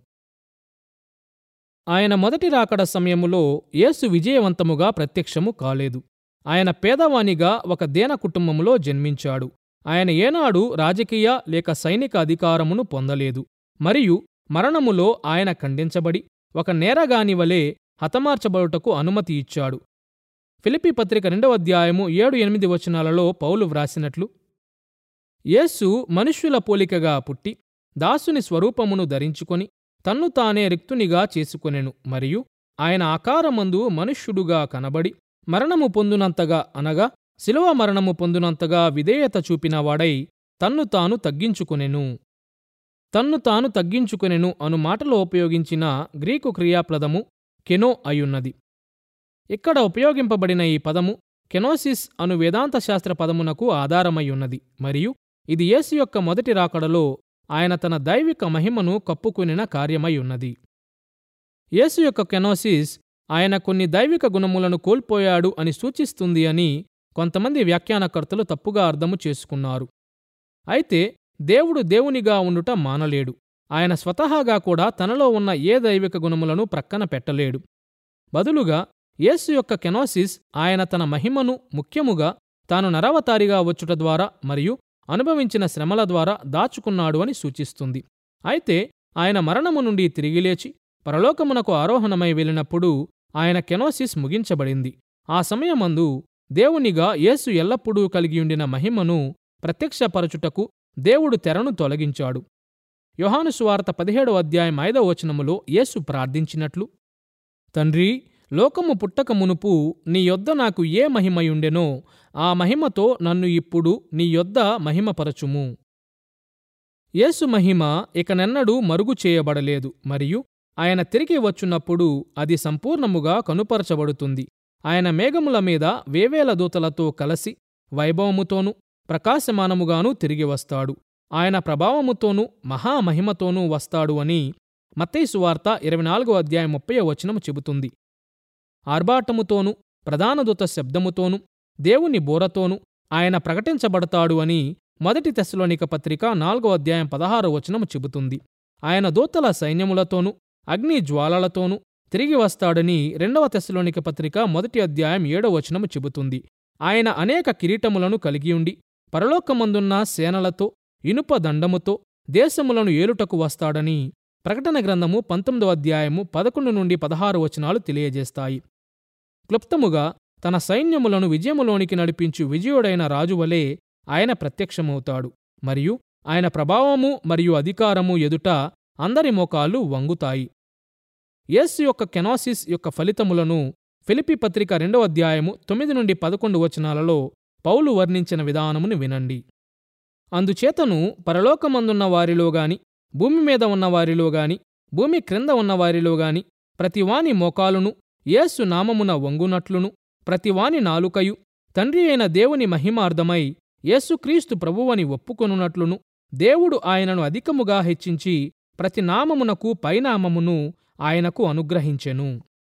Speaker 1: ఆయన మొదటి రాకడ సమయములో యేసు విజయవంతముగా ప్రత్యక్షము కాలేదు ఆయన పేదవానిగా ఒక దేన కుటుంబములో జన్మించాడు ఆయన ఏనాడు రాజకీయ లేక సైనిక అధికారమును పొందలేదు మరియు మరణములో ఆయన ఖండించబడి ఒక నేరగాని వలె హతమార్చబడుటకు అనుమతి ఇచ్చాడు ఫిలిపి పత్రిక రెండవ అధ్యాయము ఏడు ఎనిమిది వచనాలలో పౌలు వ్రాసినట్లు యేసు మనుష్యుల పోలికగా పుట్టి దాసుని స్వరూపమును ధరించుకొని తన్ను తానే రిక్తునిగా చేసుకొనెను మరియు ఆయన ఆకారమందు మనుష్యుడుగా కనబడి మరణము పొందునంతగా అనగా శిలువ మరణము పొందునంతగా విధేయత చూపిన వాడై తన్ను తాను తగ్గించుకొనెను తన్ను తాను తగ్గించుకొనెను అను మాటలో ఉపయోగించిన గ్రీకు క్రియాపదము కెనో అయున్నది ఇక్కడ ఉపయోగింపబడిన ఈ పదము కెనోసిస్ అను వేదాంత శాస్త్ర పదమునకు ఆధారమై ఉన్నది మరియు ఇది యేసు యొక్క మొదటి రాకడలో ఆయన తన దైవిక మహిమను కప్పుకొనిన కార్యమై ఉన్నది యేసు యొక్క కెనోసిస్ ఆయన కొన్ని దైవిక గుణములను కోల్పోయాడు అని సూచిస్తుంది అని కొంతమంది వ్యాఖ్యానకర్తలు తప్పుగా అర్థము చేసుకున్నారు అయితే దేవుడు దేవునిగా ఉండుట మానలేడు ఆయన స్వతహాగా కూడా తనలో ఉన్న ఏ దైవిక గుణములను ప్రక్కన పెట్టలేడు బదులుగా యేసు యొక్క కెనోసిస్ ఆయన తన మహిమను ముఖ్యముగా తాను నరవతారిగా వచ్చుట ద్వారా మరియు అనుభవించిన శ్రమల ద్వారా దాచుకున్నాడు అని సూచిస్తుంది అయితే ఆయన మరణము నుండి తిరిగి లేచి పరలోకమునకు ఆరోహణమై వెళ్ళినప్పుడు ఆయన కెనోసిస్ ముగించబడింది ఆ సమయమందు దేవునిగా యేసు ఎల్లప్పుడూ కలిగియుండిన మహిమను ప్రత్యక్షపరచుటకు దేవుడు తెరను తొలగించాడు యోహాను సువార్త పదిహేడవ అధ్యాయం ఐదవ వచనములో యేసు ప్రార్థించినట్లు తండ్రి లోకము పుట్టక మునుపు నీ యొద్ద నాకు ఏ మహిమయుండెనో ఆ మహిమతో నన్ను ఇప్పుడు నీ యొద్ద మహిమపరచుము యేసు మహిమ ఇకనెన్నడూ మరుగు చేయబడలేదు మరియు ఆయన తిరిగి వచ్చున్నప్పుడు అది సంపూర్ణముగా కనుపరచబడుతుంది ఆయన మేఘముల మీద వేవేల దూతలతో కలసి వైభవముతోనూ ప్రకాశమానముగానూ తిరిగి వస్తాడు ఆయన ప్రభావముతోనూ మహామహిమతోనూ వస్తాడు అని మత్తయి వార్త ఇరవై నాలుగో అధ్యాయం ముప్పై వచనము చెబుతుంది ఆర్భాటముతోనూ ప్రధానదూత శబ్దముతోనూ దేవుని బోరతోనూ ఆయన ప్రకటించబడతాడు అని మొదటి తెశలోనిక పత్రిక నాలుగో అధ్యాయం పదహారో వచనము చెబుతుంది ఆయన దూతల సైన్యములతోనూ అగ్ని జ్వాలలతోనూ తిరిగి వస్తాడని రెండవ తెశలోనిక పత్రిక మొదటి అధ్యాయం ఏడో వచనము చెబుతుంది ఆయన అనేక కిరీటములను కలిగియుండి పరలోకమందున్న సేనలతో ఇనుప దండముతో దేశములను ఏలుటకు వస్తాడని ప్రకటన గ్రంథము పంతొమ్మిదవ అధ్యాయము పదకొండు నుండి పదహారు వచనాలు తెలియజేస్తాయి క్లుప్తముగా తన సైన్యములను విజయములోనికి నడిపించు విజయుడైన రాజువలే ఆయన ప్రత్యక్షమవుతాడు మరియు ఆయన ప్రభావము మరియు అధికారము ఎదుట అందరి మోకాళ్ళు వంగుతాయి యేసు యొక్క కెనాసిస్ యొక్క ఫలితములను ఫిలిపి పత్రిక రెండవ అధ్యాయము తొమ్మిది నుండి పదకొండు వచనాలలో పౌలు వర్ణించిన విధానమును వినండి అందుచేతను పరలోకమందున్న వారిలో గాని భూమి మీద ఉన్న వారిలో గాని భూమి క్రింద ఉన్న వారిలో గాని ప్రతివాని మోకాలును యేసు నామమున వంగునట్లును ప్రతివాని నాలుకయు తండ్రి అయిన దేవుని మహిమార్థమై యేసుక్రీస్తు ప్రభువని ఒప్పుకొనున్నట్లును దేవుడు ఆయనను అధికముగా హెచ్చించి ప్రతి నామమునకు పైనామమును ఆయనకు అనుగ్రహించెను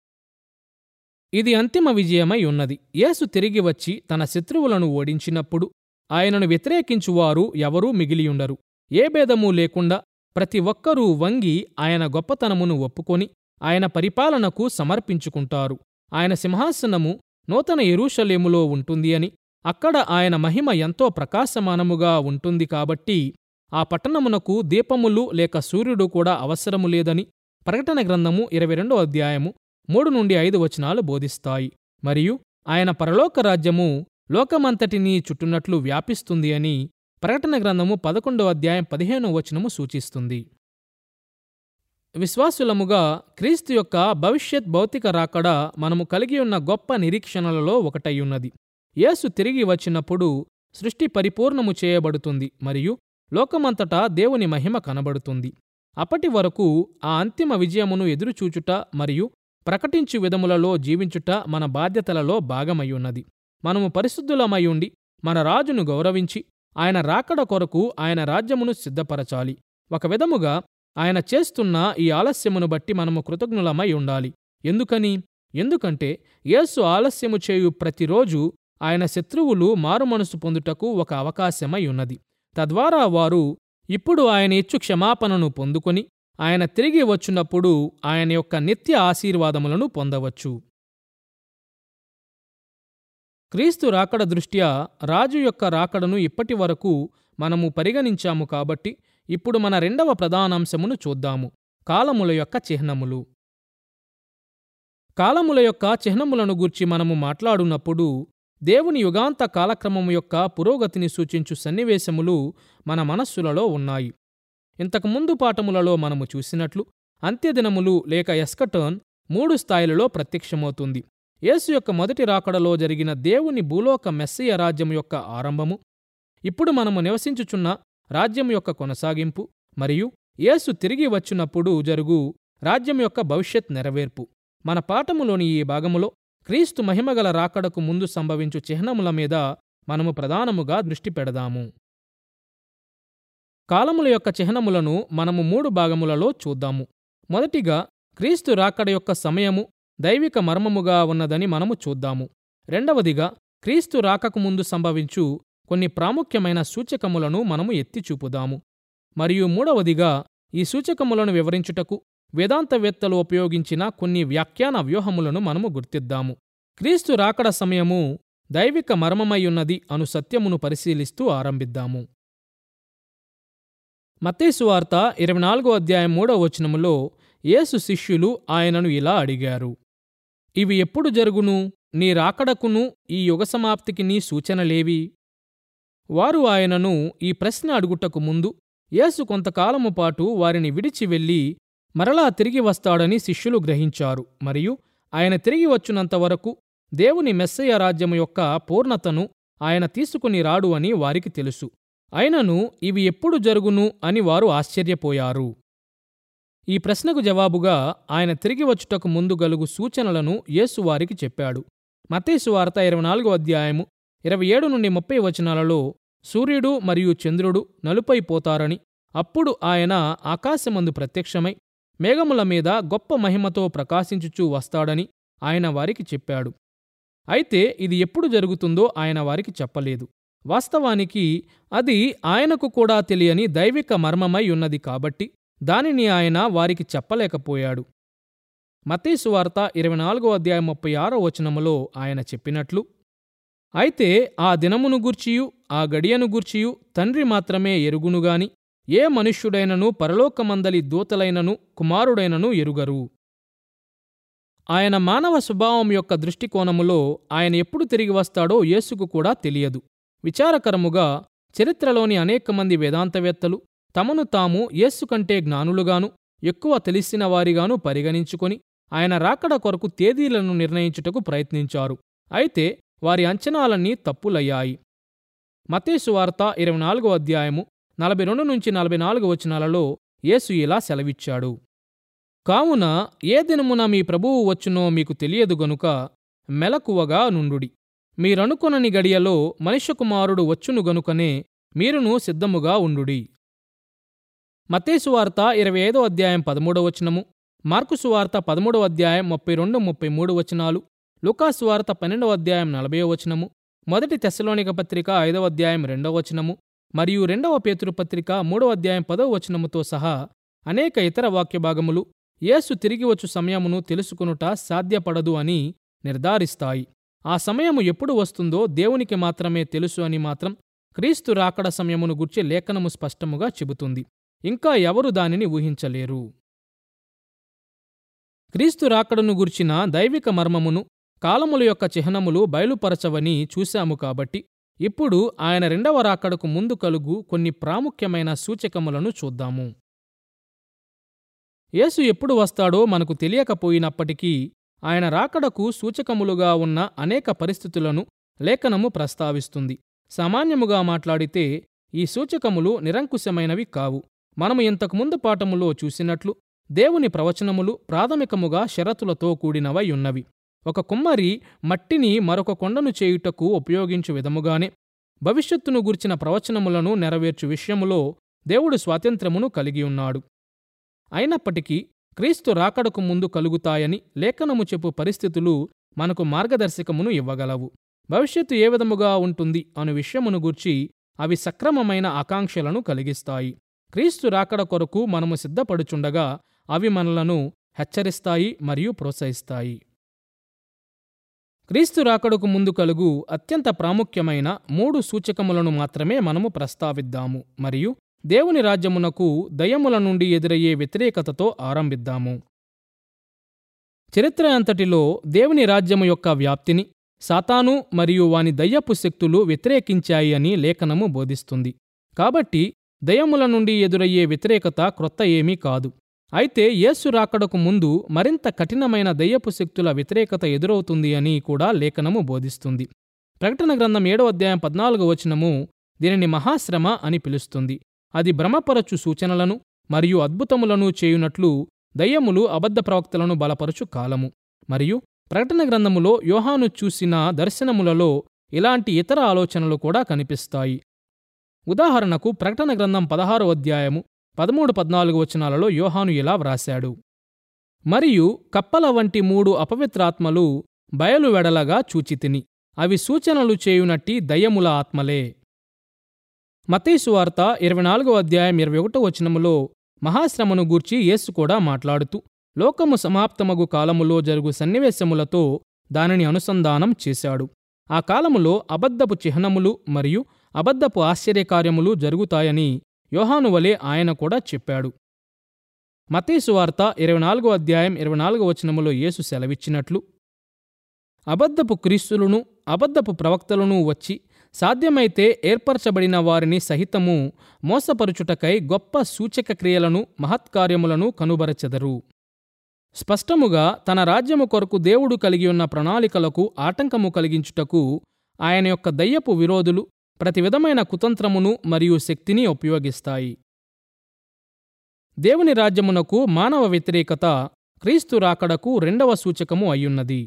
Speaker 1: ఇది అంతిమ విజయమై ఉన్నది యేసు తిరిగి వచ్చి తన శత్రువులను ఓడించినప్పుడు ఆయనను వ్యతిరేకించువారు ఎవరూ మిగిలియుండరు ఏ భేదమూ లేకుండా ప్రతి ఒక్కరూ వంగి ఆయన గొప్పతనమును ఒప్పుకొని ఆయన పరిపాలనకు సమర్పించుకుంటారు ఆయన సింహాసనము నూతన ఎరూషలేములో ఉంటుంది అని అక్కడ ఆయన మహిమ ఎంతో ప్రకాశమానముగా ఉంటుంది కాబట్టి ఆ పట్టణమునకు దీపములు లేక సూర్యుడు కూడా అవసరము లేదని ప్రకటన గ్రంథము ఇరవై రెండో అధ్యాయము మూడు నుండి ఐదు వచనాలు బోధిస్తాయి మరియు ఆయన పరలోక రాజ్యము లోకమంతటినీ చుట్టునట్లు వ్యాపిస్తుంది అని ప్రకటన గ్రంథము పదకొండవ అధ్యాయం పదిహేనో వచనము సూచిస్తుంది విశ్వాసులముగా క్రీస్తు యొక్క భవిష్యత్ భౌతిక రాకడ మనము కలిగి ఉన్న గొప్ప నిరీక్షణలలో ఒకటయ్యున్నది యేసు తిరిగి వచ్చినప్పుడు సృష్టి పరిపూర్ణము చేయబడుతుంది మరియు లోకమంతటా దేవుని మహిమ కనబడుతుంది అప్పటి వరకు ఆ అంతిమ విజయమును ఎదురుచూచుట మరియు ప్రకటించు విధములలో జీవించుట మన బాధ్యతలలో భాగమయ్యున్నది మనము పరిశుద్ధులమయ్యుండి మన రాజును గౌరవించి ఆయన రాకడ కొరకు ఆయన రాజ్యమును సిద్ధపరచాలి ఒక విధముగా ఆయన చేస్తున్న ఈ ఆలస్యమును బట్టి మనము కృతజ్ఞులమై ఉండాలి ఎందుకని ఎందుకంటే యేసు ఆలస్యము చేయు ప్రతిరోజు ఆయన శత్రువులు మారుమనసు పొందుటకు ఒక అవకాశమై ఉన్నది తద్వారా వారు ఇప్పుడు ఆయన ఇచ్చు క్షమాపణను పొందుకొని ఆయన తిరిగి వచ్చినప్పుడు ఆయన యొక్క నిత్య ఆశీర్వాదములను పొందవచ్చు క్రీస్తు రాకడ దృష్ట్యా రాజు యొక్క రాకడను ఇప్పటి వరకు మనము పరిగణించాము కాబట్టి ఇప్పుడు మన రెండవ ప్రధానాంశమును చూద్దాము కాలముల యొక్క చిహ్నములు కాలముల యొక్క చిహ్నములను గూర్చి మనము మాట్లాడున్నప్పుడు దేవుని యుగాంత కాలక్రమము యొక్క పురోగతిని సూచించు సన్నివేశములు మన మనస్సులలో ఉన్నాయి ఇంతకుముందు పాఠములలో మనము చూసినట్లు అంత్యదినములు లేక ఎస్కటర్న్ మూడు స్థాయిలలో ప్రత్యక్షమవుతుంది యేసు యొక్క మొదటి రాకడలో జరిగిన దేవుని భూలోక మెస్సియ రాజ్యం యొక్క ఆరంభము ఇప్పుడు మనము నివసించుచున్న రాజ్యం యొక్క కొనసాగింపు మరియు యేసు తిరిగి వచ్చినప్పుడు జరుగు రాజ్యం యొక్క భవిష్యత్ నెరవేర్పు మన పాఠములోని ఈ భాగములో క్రీస్తు మహిమగల రాకడకు ముందు సంభవించు చిహ్నముల మీద మనము ప్రధానముగా దృష్టి పెడదాము కాలముల యొక్క చిహ్నములను మనము మూడు భాగములలో చూద్దాము మొదటిగా క్రీస్తు రాకడ యొక్క సమయము దైవిక మర్మముగా ఉన్నదని మనము చూద్దాము రెండవదిగా క్రీస్తు రాకకు ముందు సంభవించు కొన్ని ప్రాముఖ్యమైన సూచకములను మనము ఎత్తి చూపుదాము మరియు మూడవదిగా ఈ సూచకములను వివరించుటకు వేదాంతవేత్తలు ఉపయోగించిన కొన్ని వ్యాఖ్యాన వ్యూహములను మనము గుర్తిద్దాము క్రీస్తు రాకడ సమయము దైవిక మర్మమయ్యున్నది అను సత్యమును పరిశీలిస్తూ ఆరంభిద్దాము మత్తేసు వార్త ఇరవై నాలుగో అధ్యాయం మూడో వచనములో యేసు శిష్యులు ఆయనను ఇలా అడిగారు ఇవి ఎప్పుడు జరుగును నీ రాకడకును ఈ యుగ సమాప్తికి నీ సూచనలేవి వారు ఆయనను ఈ ప్రశ్న అడుగుటకు ముందు యేసు కొంతకాలము పాటు వారిని విడిచి వెళ్ళి మరలా తిరిగి వస్తాడని శిష్యులు గ్రహించారు మరియు ఆయన తిరిగి వచ్చునంత వరకు దేవుని మెస్సయ్య రాజ్యము యొక్క పూర్ణతను ఆయన తీసుకుని రాడు అని వారికి తెలుసు అయినను ఇవి ఎప్పుడు జరుగును అని వారు ఆశ్చర్యపోయారు ఈ ప్రశ్నకు జవాబుగా ఆయన తిరిగి వచ్చుటకు ముందు గలుగు సూచనలను యేసు వారికి చెప్పాడు మత్తేసు వార్త ఇరవై నాలుగో అధ్యాయము ఇరవై ఏడు నుండి ముప్పై వచనాలలో సూర్యుడు మరియు చంద్రుడు నలుపైపోతారని అప్పుడు ఆయన ఆకాశమందు ప్రత్యక్షమై మేఘముల మీద గొప్ప మహిమతో ప్రకాశించుచూ వస్తాడని ఆయన వారికి చెప్పాడు అయితే ఇది ఎప్పుడు జరుగుతుందో ఆయన వారికి చెప్పలేదు వాస్తవానికి అది ఆయనకు కూడా తెలియని దైవిక మర్మమై ఉన్నది కాబట్టి దానిని ఆయన వారికి చెప్పలేకపోయాడు మతీసు వార్త ఇరవై నాలుగో అధ్యాయం ముప్పై ఆరో వచనములో ఆయన చెప్పినట్లు అయితే ఆ దినమును గూర్చియు ఆ గడియను గూర్చియు తండ్రి మాత్రమే ఎరుగునుగాని ఏ మనుష్యుడైనను పరలోకమందలి దూతలైనను కుమారుడైనను ఎరుగరు ఆయన మానవ స్వభావం యొక్క దృష్టికోణములో ఆయన ఎప్పుడు తిరిగి వస్తాడో యేసుకు కూడా తెలియదు విచారకరముగా చరిత్రలోని అనేక మంది వేదాంతవేత్తలు తమను తాము యేసు కంటే జ్ఞానులుగాను ఎక్కువ తెలిసిన వారిగాను పరిగణించుకొని ఆయన రాకడ కొరకు తేదీలను నిర్ణయించుటకు ప్రయత్నించారు అయితే వారి అంచనాలన్నీ తప్పులయ్యాయి మతేసు వార్త ఇరవై నాలుగో అధ్యాయము నలభై రెండు నుంచి నలభై నాలుగు వచనాలలో యేసు ఇలా సెలవిచ్చాడు కావున ఏ దినమున మీ ప్రభువు వచ్చునో మీకు తెలియదు గనుక మెలకువగా నుండుడి మీరనుకొనని గడియలో మనుష్యకుమారుడు వచ్చును గనుకనే మీరును సిద్ధముగా ఉండుడి మత్తేసు వార్త ఇరవై ఐదో అధ్యాయం పదమూడవ వచనము మార్కుసు వార్త పదమూడవ అధ్యాయం ముప్పై రెండు ముప్పై మూడు వచనాలు లూకాసు వార్త పన్నెండవ అధ్యాయం నలభైవ వచనము మొదటి తెస్సలోనిక పత్రిక ఐదవ అధ్యాయం రెండవ వచనము మరియు రెండవ పేతురు పత్రిక మూడవ అధ్యాయం పదవ వచనముతో సహా అనేక ఇతర వాక్య భాగములు యేసు తిరిగి వచ్చు సమయమును తెలుసుకొనుట సాధ్యపడదు అని నిర్ధారిస్తాయి ఆ సమయము ఎప్పుడు వస్తుందో దేవునికి మాత్రమే తెలుసు అని మాత్రం క్రీస్తు రాకడ సమయమును గుర్చి లేఖనము స్పష్టముగా చెబుతుంది ఇంకా ఎవరు దానిని ఊహించలేరు క్రీస్తు రాకడను గుర్చిన దైవిక మర్మమును కాలముల యొక్క చిహ్నములు బయలుపరచవని చూశాము కాబట్టి ఇప్పుడు ఆయన రెండవ రాకడకు ముందు కలుగు కొన్ని ప్రాముఖ్యమైన సూచకములను చూద్దాము యేసు ఎప్పుడు వస్తాడో మనకు తెలియకపోయినప్పటికీ ఆయన రాకడకు సూచకములుగా ఉన్న అనేక పరిస్థితులను లేఖనము ప్రస్తావిస్తుంది సామాన్యముగా మాట్లాడితే ఈ సూచకములు నిరంకుశమైనవి కావు మనము ఇంతకుముందు పాఠములో చూసినట్లు దేవుని ప్రవచనములు ప్రాథమికముగా షరతులతో కూడినవై ఉన్నవి ఒక కుమ్మరి మట్టిని మరొక కొండను చేయుటకు ఉపయోగించు విధముగానే భవిష్యత్తును గుర్చిన ప్రవచనములను నెరవేర్చు విషయములో దేవుడు స్వాతంత్రమును కలిగి ఉన్నాడు అయినప్పటికీ క్రీస్తు రాకడకు ముందు కలుగుతాయని లేఖనము చెప్పు పరిస్థితులు మనకు మార్గదర్శకమును ఇవ్వగలవు భవిష్యత్తు ఏ విధముగా ఉంటుంది అను విషయమును గూర్చి అవి సక్రమమైన ఆకాంక్షలను కలిగిస్తాయి క్రీస్తు రాకడ కొరకు మనము సిద్ధపడుచుండగా అవి మనలను హెచ్చరిస్తాయి మరియు ప్రోత్సహిస్తాయి క్రీస్తు రాకడకు ముందు కలుగు అత్యంత ప్రాముఖ్యమైన మూడు సూచకములను మాత్రమే మనము ప్రస్తావిద్దాము మరియు దేవుని రాజ్యమునకు దయముల నుండి ఎదురయ్యే వ్యతిరేకతతో ఆరంభిద్దాము చరిత్ర అంతటిలో దేవుని రాజ్యము యొక్క వ్యాప్తిని సాతాను మరియు వాని దయ్యపు శక్తులు వ్యతిరేకించాయి అని లేఖనము బోధిస్తుంది కాబట్టి దయ్యముల నుండి ఎదురయ్యే వ్యతిరేకత క్రొత్త ఏమీ కాదు అయితే యేసు రాకడకు ముందు మరింత కఠినమైన దయ్యపు శక్తుల వ్యతిరేకత ఎదురవుతుంది అని కూడా లేఖనము బోధిస్తుంది ప్రకటన గ్రంథం ఏడో అధ్యాయం పద్నాలుగో వచనము దీనిని మహాశ్రమ అని పిలుస్తుంది అది భ్రమపరచు సూచనలను మరియు అద్భుతములను చేయునట్లు దయ్యములు అబద్ధ ప్రవక్తలను బలపరచు కాలము మరియు ప్రకటన గ్రంథములో యోహాను చూసిన దర్శనములలో ఇలాంటి ఇతర ఆలోచనలు కూడా కనిపిస్తాయి ఉదాహరణకు ప్రకటన గ్రంథం పదహారో అధ్యాయము పదమూడు పద్నాలుగు వచనాలలో యోహాను ఇలా వ్రాశాడు మరియు కప్పల వంటి మూడు అపవిత్రాత్మలు బయలు వెడలగా చూచితిని అవి సూచనలు చేయునట్టి దయ్యముల ఆత్మలే మతేసు వార్త ఇరవై నాలుగో అధ్యాయం ఇరవై ఒకటో వచనములో మహాశ్రమను గూర్చి యేసు కూడా మాట్లాడుతూ లోకము సమాప్తమగు కాలములో జరుగు సన్నివేశములతో దానిని అనుసంధానం చేశాడు ఆ కాలములో అబద్ధపు చిహ్నములు మరియు అబద్ధపు ఆశ్చర్యకార్యములు జరుగుతాయని యోహాను వలె ఆయన కూడా చెప్పాడు మతేసు వార్త ఇరవై నాలుగో అధ్యాయం ఇరవై నాలుగో వచనములో యేసు సెలవిచ్చినట్లు అబద్ధపు క్రీస్తులను అబద్ధపు ప్రవక్తలను వచ్చి సాధ్యమైతే ఏర్పరచబడిన వారిని సహితము మోసపరుచుటకై గొప్ప సూచక క్రియలను మహత్కార్యములను కనుబరచెదరు స్పష్టముగా తన రాజ్యము కొరకు దేవుడు కలిగి ఉన్న ప్రణాళికలకు ఆటంకము కలిగించుటకు ఆయన యొక్క దయ్యపు విరోధులు ప్రతి విధమైన కుతంత్రమును మరియు శక్తిని ఉపయోగిస్తాయి దేవుని రాజ్యమునకు మానవ వ్యతిరేకత క్రీస్తు రాకడకు రెండవ సూచకము అయ్యున్నది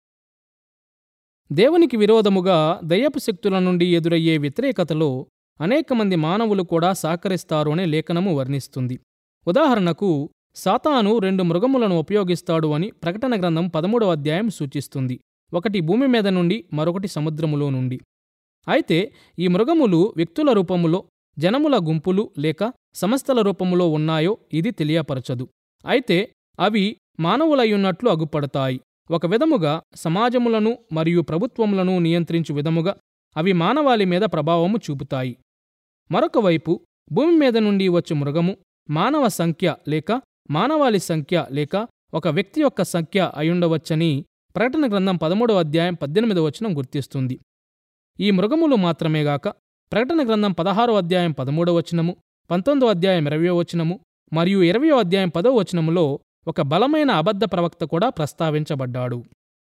Speaker 1: దేవునికి విరోధముగా దయ్యపు శక్తుల నుండి ఎదురయ్యే వ్యతిరేకతలో అనేక మంది మానవులు కూడా సహకరిస్తారు అనే లేఖనము వర్ణిస్తుంది ఉదాహరణకు సాతాను రెండు మృగములను ఉపయోగిస్తాడు అని ప్రకటన గ్రంథం పదమూడవ అధ్యాయం సూచిస్తుంది ఒకటి భూమి మీద నుండి మరొకటి సముద్రములో నుండి అయితే ఈ మృగములు వ్యక్తుల రూపములో జనముల గుంపులు లేక సమస్తల రూపములో ఉన్నాయో ఇది తెలియపరచదు అయితే అవి మానవులయ్యున్నట్లు అగుపడతాయి ఒక విధముగా సమాజములను మరియు ప్రభుత్వములను నియంత్రించు విధముగా అవి మానవాళి మీద ప్రభావము చూపుతాయి మరొక వైపు భూమి మీద నుండి వచ్చు మృగము మానవ సంఖ్య లేక మానవాళి సంఖ్య లేక ఒక వ్యక్తి యొక్క సంఖ్య అయుండవచ్చని ప్రకటన గ్రంథం పదమూడవ అధ్యాయం పద్దెనిమిదవ వచనం గుర్తిస్తుంది ఈ మృగములు మాత్రమేగాక ప్రకటన గ్రంథం పదహారో అధ్యాయం పదమూడవ వచనము పంతొమ్మిదో అధ్యాయం ఇరవయో వచనము మరియు ఇరవయో అధ్యాయం పదో వచనములో ఒక బలమైన అబద్ధ ప్రవక్త కూడా ప్రస్తావించబడ్డాడు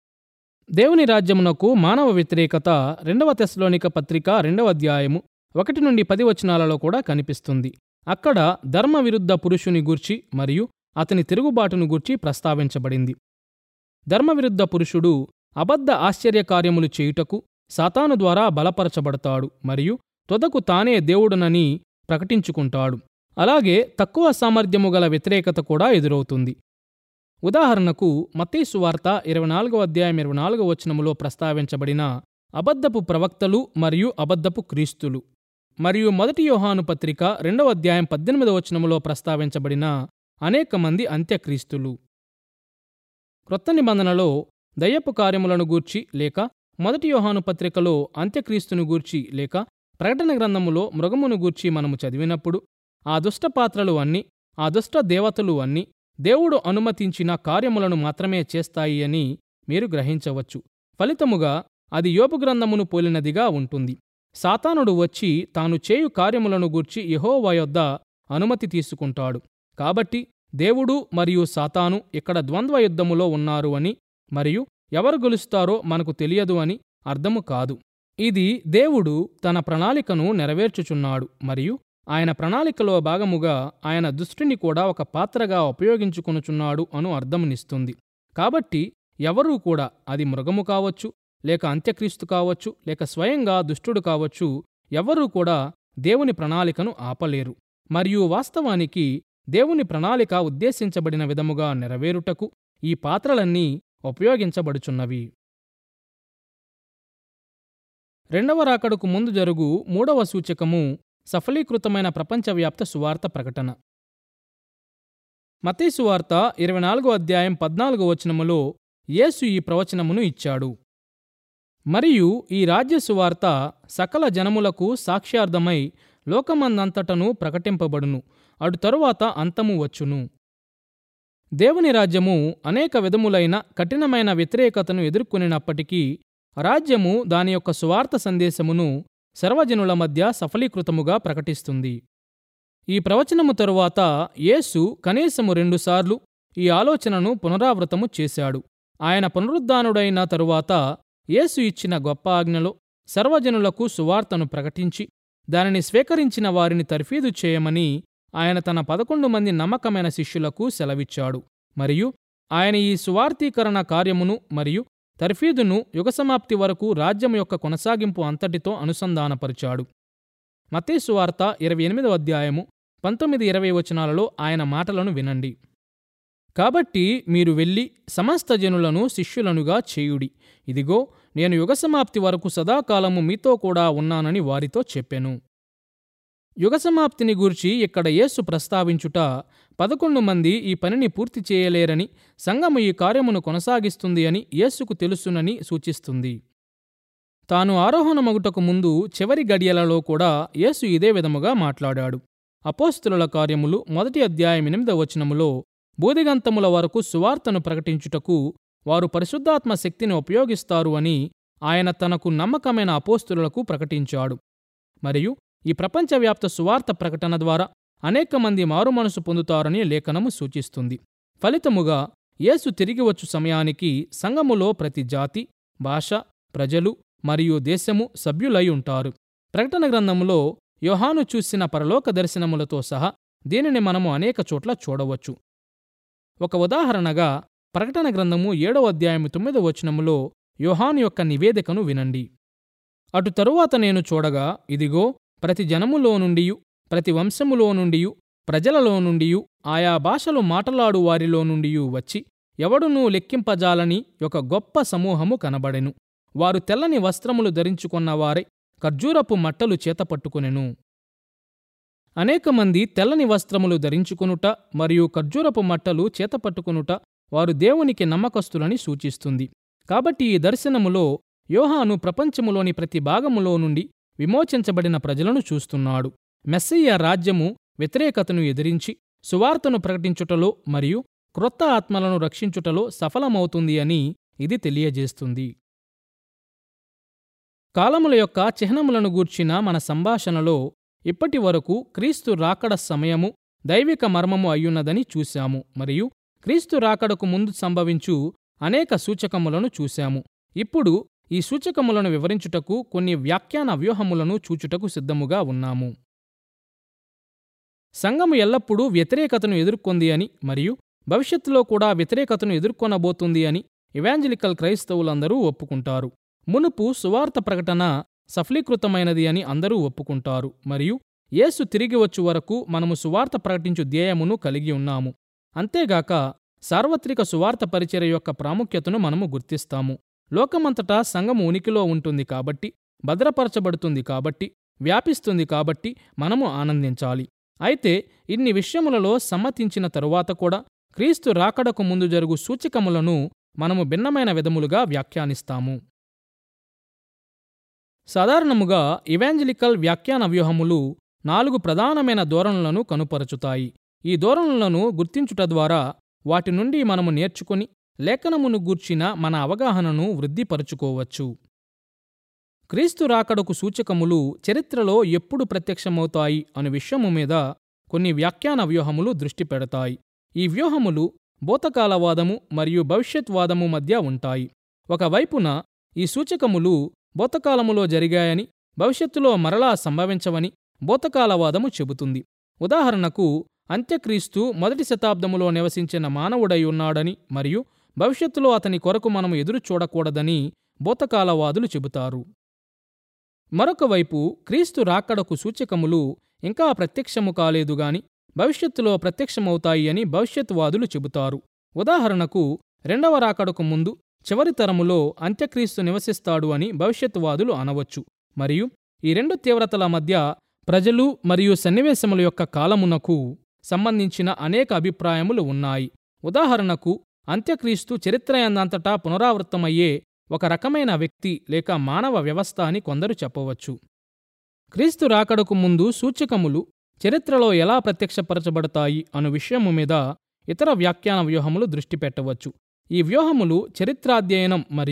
Speaker 1: దేవుని రాజ్యమునకు మానవ వ్యతిరేకత రెండవ తెస్లోనిక పత్రిక రెండవ అధ్యాయము ఒకటి నుండి పది వచనాలలో కూడా కనిపిస్తుంది అక్కడ ధర్మ విరుద్ధ పురుషుని గూర్చి మరియు అతని తిరుగుబాటును గూర్చి ప్రస్తావించబడింది ధర్మవిరుద్ధ పురుషుడు అబద్ధ ఆశ్చర్యకార్యములు చేయుటకు సాతాను ద్వారా బలపరచబడతాడు మరియు తొదకు తానే దేవుడునని ప్రకటించుకుంటాడు అలాగే తక్కువ సామర్థ్యము గల వ్యతిరేకత కూడా ఎదురవుతుంది ఉదాహరణకు మత్తీసు వార్త ఇరవై నాలుగవ అధ్యాయం ఇరవై నాలుగవ వచనములో ప్రస్తావించబడిన అబద్ధపు ప్రవక్తలు మరియు అబద్ధపు క్రీస్తులు మరియు మొదటి యోహాను పత్రిక రెండవ అధ్యాయం పద్దెనిమిదవ వచనములో ప్రస్తావించబడిన అనేక మంది అంత్యక్రీస్తులు క్రొత్త నిబంధనలో దయ్యపు కార్యములను గూర్చి లేక మొదటి యోహాను పత్రికలో అంత్యక్రీస్తును గూర్చి లేక ప్రకటన గ్రంథములో మృగమును గూర్చి మనము చదివినప్పుడు ఆ దుష్ట పాత్రలు అన్నీ ఆ దుష్ట దేవతలు అన్నీ దేవుడు అనుమతించిన కార్యములను మాత్రమే చేస్తాయి అని మీరు గ్రహించవచ్చు ఫలితముగా అది యోపు గ్రంథమును పోలినదిగా ఉంటుంది సాతానుడు వచ్చి తాను చేయు కార్యములను గూర్చి యెహోవా యొద్ద అనుమతి తీసుకుంటాడు కాబట్టి దేవుడు మరియు సాతాను ఇక్కడ ద్వంద్వ యుద్ధములో ఉన్నారు అని మరియు ఎవరు గెలుస్తారో మనకు తెలియదు అని అర్థము కాదు ఇది దేవుడు తన ప్రణాళికను నెరవేర్చుచున్నాడు మరియు ఆయన ప్రణాళికలో భాగముగా ఆయన దుష్టిని కూడా ఒక పాత్రగా ఉపయోగించుకొనుచున్నాడు అను అర్థమునిస్తుంది కాబట్టి ఎవరూ కూడా అది మృగము కావచ్చు లేక అంత్యక్రీస్తు కావచ్చు లేక స్వయంగా దుష్టుడు కావచ్చు ఎవ్వరూ కూడా దేవుని ప్రణాళికను ఆపలేరు మరియు వాస్తవానికి దేవుని ప్రణాళిక ఉద్దేశించబడిన విధముగా నెరవేరుటకు ఈ పాత్రలన్నీ ఉపయోగించబడుచున్నవి రెండవ రాకడకు ముందు జరుగు మూడవ సూచకము సఫలీకృతమైన ప్రపంచవ్యాప్త సువార్త ప్రకటన మతీ సువార్త ఇరవై నాలుగో అధ్యాయం పద్నాలుగో వచనములో యేసు ఈ ప్రవచనమును ఇచ్చాడు మరియు ఈ రాజ్య సువార్త సకల జనములకు సాక్ష్యార్థమై లోకమందంతటను ప్రకటింపబడును అటు తరువాత అంతము వచ్చును దేవుని రాజ్యము అనేక విధములైన కఠినమైన వ్యతిరేకతను ఎదుర్కొనినప్పటికీ రాజ్యము దాని యొక్క సువార్త సందేశమును సర్వజనుల మధ్య సఫలీకృతముగా ప్రకటిస్తుంది ఈ ప్రవచనము తరువాత యేసు కనీసము రెండుసార్లు ఈ ఆలోచనను పునరావృతము చేశాడు ఆయన పునరుద్ధానుడైన తరువాత యేసు ఇచ్చిన గొప్ప ఆజ్ఞలో సర్వజనులకు సువార్తను ప్రకటించి దానిని స్వీకరించిన వారిని తర్ఫీదు చేయమని ఆయన తన పదకొండు మంది నమ్మకమైన శిష్యులకు సెలవిచ్చాడు మరియు ఆయన ఈ సువార్తీకరణ కార్యమును మరియు తర్ఫీదును యుగసమాప్తి వరకు రాజ్యం యొక్క కొనసాగింపు అంతటితో అనుసంధానపరిచాడు మత్తయి సువార్త ఇరవై ఎనిమిదవ అధ్యాయము పంతొమ్మిది ఇరవై వచనాలలో ఆయన మాటలను వినండి కాబట్టి మీరు వెళ్ళి సమస్త జనులను శిష్యులనుగా చేయుడి ఇదిగో నేను యుగసమాప్తి వరకు సదాకాలము మీతో కూడా ఉన్నానని వారితో చెప్పెను యుగసమాప్తిని గూర్చి ఇక్కడ యేసు ప్రస్తావించుట పదకొండు మంది ఈ పనిని పూర్తి చేయలేరని సంఘము ఈ కార్యమును కొనసాగిస్తుంది అని యేసుకు తెలుసునని సూచిస్తుంది తాను ఆరోహణమగుటకు ముందు చివరి గడియలలో కూడా యేసు ఇదే విధముగా మాట్లాడాడు అపోస్తుల కార్యములు మొదటి అధ్యాయం ఎనిమిదవ వచనములో బూదిగంతముల వరకు సువార్తను ప్రకటించుటకు వారు పరిశుద్ధాత్మ శక్తిని ఉపయోగిస్తారు అని ఆయన తనకు నమ్మకమైన అపోస్తులకు ప్రకటించాడు మరియు ఈ ప్రపంచవ్యాప్త సువార్త ప్రకటన ద్వారా అనేక మంది మారుమనసు పొందుతారని లేఖనము సూచిస్తుంది ఫలితముగా యేసు తిరిగి వచ్చు సమయానికి సంఘములో ప్రతి జాతి భాష ప్రజలు మరియు దేశము సభ్యులై ఉంటారు ప్రకటన గ్రంథములో యోహాను చూసిన పరలోక దర్శనములతో సహా దీనిని మనము అనేక చోట్ల చూడవచ్చు ఒక ఉదాహరణగా ప్రకటన గ్రంథము ఏడవ అధ్యాయము తొమ్మిదవ వచనములో యోహాను యొక్క నివేదికను వినండి అటు తరువాత నేను చూడగా ఇదిగో ప్రతి జనములో నుండియు ప్రతి వంశములో నుండియు ప్రజలలో నుండియు ఆయా భాషలు మాటలాడు వారిలో నుండియు వచ్చి ఎవడునూ లెక్కింపజాలని ఒక గొప్ప సమూహము కనబడెను వారు తెల్లని వస్త్రములు ధరించుకొన్నవారై ఖర్జూరపు మట్టలు చేతపట్టుకొనెను అనేక మంది తెల్లని వస్త్రములు ధరించుకొనుట మరియు ఖర్జూరపు మట్టలు చేతపట్టుకొనుట వారు దేవునికి నమ్మకస్తులని సూచిస్తుంది కాబట్టి ఈ దర్శనములో యోహాను ప్రపంచములోని ప్రతి భాగములో నుండి విమోచించబడిన ప్రజలను చూస్తున్నాడు మెస్సయ్య రాజ్యము వ్యతిరేకతను ఎదిరించి సువార్తను ప్రకటించుటలో మరియు క్రొత్త ఆత్మలను రక్షించుటలో సఫలమవుతుంది అని ఇది తెలియజేస్తుంది కాలముల యొక్క చిహ్నములను గూర్చిన మన సంభాషణలో ఇప్పటి వరకు క్రీస్తు రాకడ సమయము దైవిక మర్మము అయ్యున్నదని చూశాము మరియు క్రీస్తు రాకడకు ముందు సంభవించు అనేక సూచకములను చూశాము ఇప్పుడు ఈ సూచకములను వివరించుటకు కొన్ని వ్యాఖ్యాన వ్యూహములను చూచుటకు సిద్ధముగా ఉన్నాము సంఘము ఎల్లప్పుడూ వ్యతిరేకతను ఎదుర్కొంది అని మరియు భవిష్యత్తులో కూడా వ్యతిరేకతను ఎదుర్కొనబోతుంది అని ఇవాంజలికల్ క్రైస్తవులందరూ ఒప్పుకుంటారు మునుపు సువార్త ప్రకటన సఫలీకృతమైనది అని అందరూ ఒప్పుకుంటారు మరియు యేసు తిరిగి వచ్చు వరకు మనము సువార్త ప్రకటించు ధ్యేయమును కలిగి ఉన్నాము అంతేగాక సార్వత్రిక సువార్త పరిచర్య యొక్క ప్రాముఖ్యతను మనము గుర్తిస్తాము లోకమంతటా సంఘము ఉనికిలో ఉంటుంది కాబట్టి భద్రపరచబడుతుంది కాబట్టి వ్యాపిస్తుంది కాబట్టి మనము ఆనందించాలి అయితే ఇన్ని విషయములలో సమ్మతించిన తరువాత కూడా క్రీస్తు రాకడకు ముందు జరుగు సూచికములను మనము భిన్నమైన విధములుగా వ్యాఖ్యానిస్తాము సాధారణముగా ఇవాంజలికల్ వ్యాఖ్యాన వ్యూహములు నాలుగు ప్రధానమైన ధోరణులను కనుపరచుతాయి ఈ ధోరణులను గుర్తించుట ద్వారా వాటి నుండి మనము నేర్చుకుని లేఖనమును గూర్చిన మన అవగాహనను వృద్ధిపరుచుకోవచ్చు క్రీస్తు రాకడకు సూచకములు చరిత్రలో ఎప్పుడు ప్రత్యక్షమవుతాయి అనే విషయము మీద కొన్ని వ్యాఖ్యాన వ్యూహములు దృష్టి పెడతాయి ఈ వ్యూహములు భూతకాలవాదము మరియు భవిష్యత్వాదము మధ్య ఉంటాయి ఒకవైపున ఈ సూచకములు భూతకాలములో జరిగాయని భవిష్యత్తులో మరలా సంభవించవని భూతకాలవాదము చెబుతుంది ఉదాహరణకు అంత్యక్రీస్తు మొదటి శతాబ్దములో నివసించిన మానవుడై ఉన్నాడని మరియు భవిష్యత్తులో అతని కొరకు మనము ఎదురు చూడకూడదని భూతకాలవాదులు చెబుతారు మరొక వైపు క్రీస్తు రాకడకు సూచకములు ఇంకా ప్రత్యక్షము కాలేదు గాని భవిష్యత్తులో ప్రత్యక్షమవుతాయి అని భవిష్యత్వాదులు చెబుతారు ఉదాహరణకు రెండవ రాకడకు ముందు చివరి తరములో అంత్యక్రీస్తు నివసిస్తాడు అని భవిష్యత్వాదులు అనవచ్చు మరియు ఈ రెండు తీవ్రతల మధ్య ప్రజలు మరియు సన్నివేశముల యొక్క కాలమునకు సంబంధించిన అనేక అభిప్రాయములు ఉన్నాయి ఉదాహరణకు అంత్యక్రీస్తు చరిత్రయందంతటా పునరావృత్తమయ్యే ఒక రకమైన వ్యక్తి లేక మానవ వ్యవస్థ అని కొందరు చెప్పవచ్చు క్రీస్తు రాకడకు ముందు సూచకములు చరిత్రలో ఎలా ప్రత్యక్షపరచబడతాయి అను విషయము మీద ఇతర వ్యాఖ్యాన వ్యూహములు దృష్టి పెట్టవచ్చు ఈ వ్యూహములు చరిత్రాధ్యయనం మరియు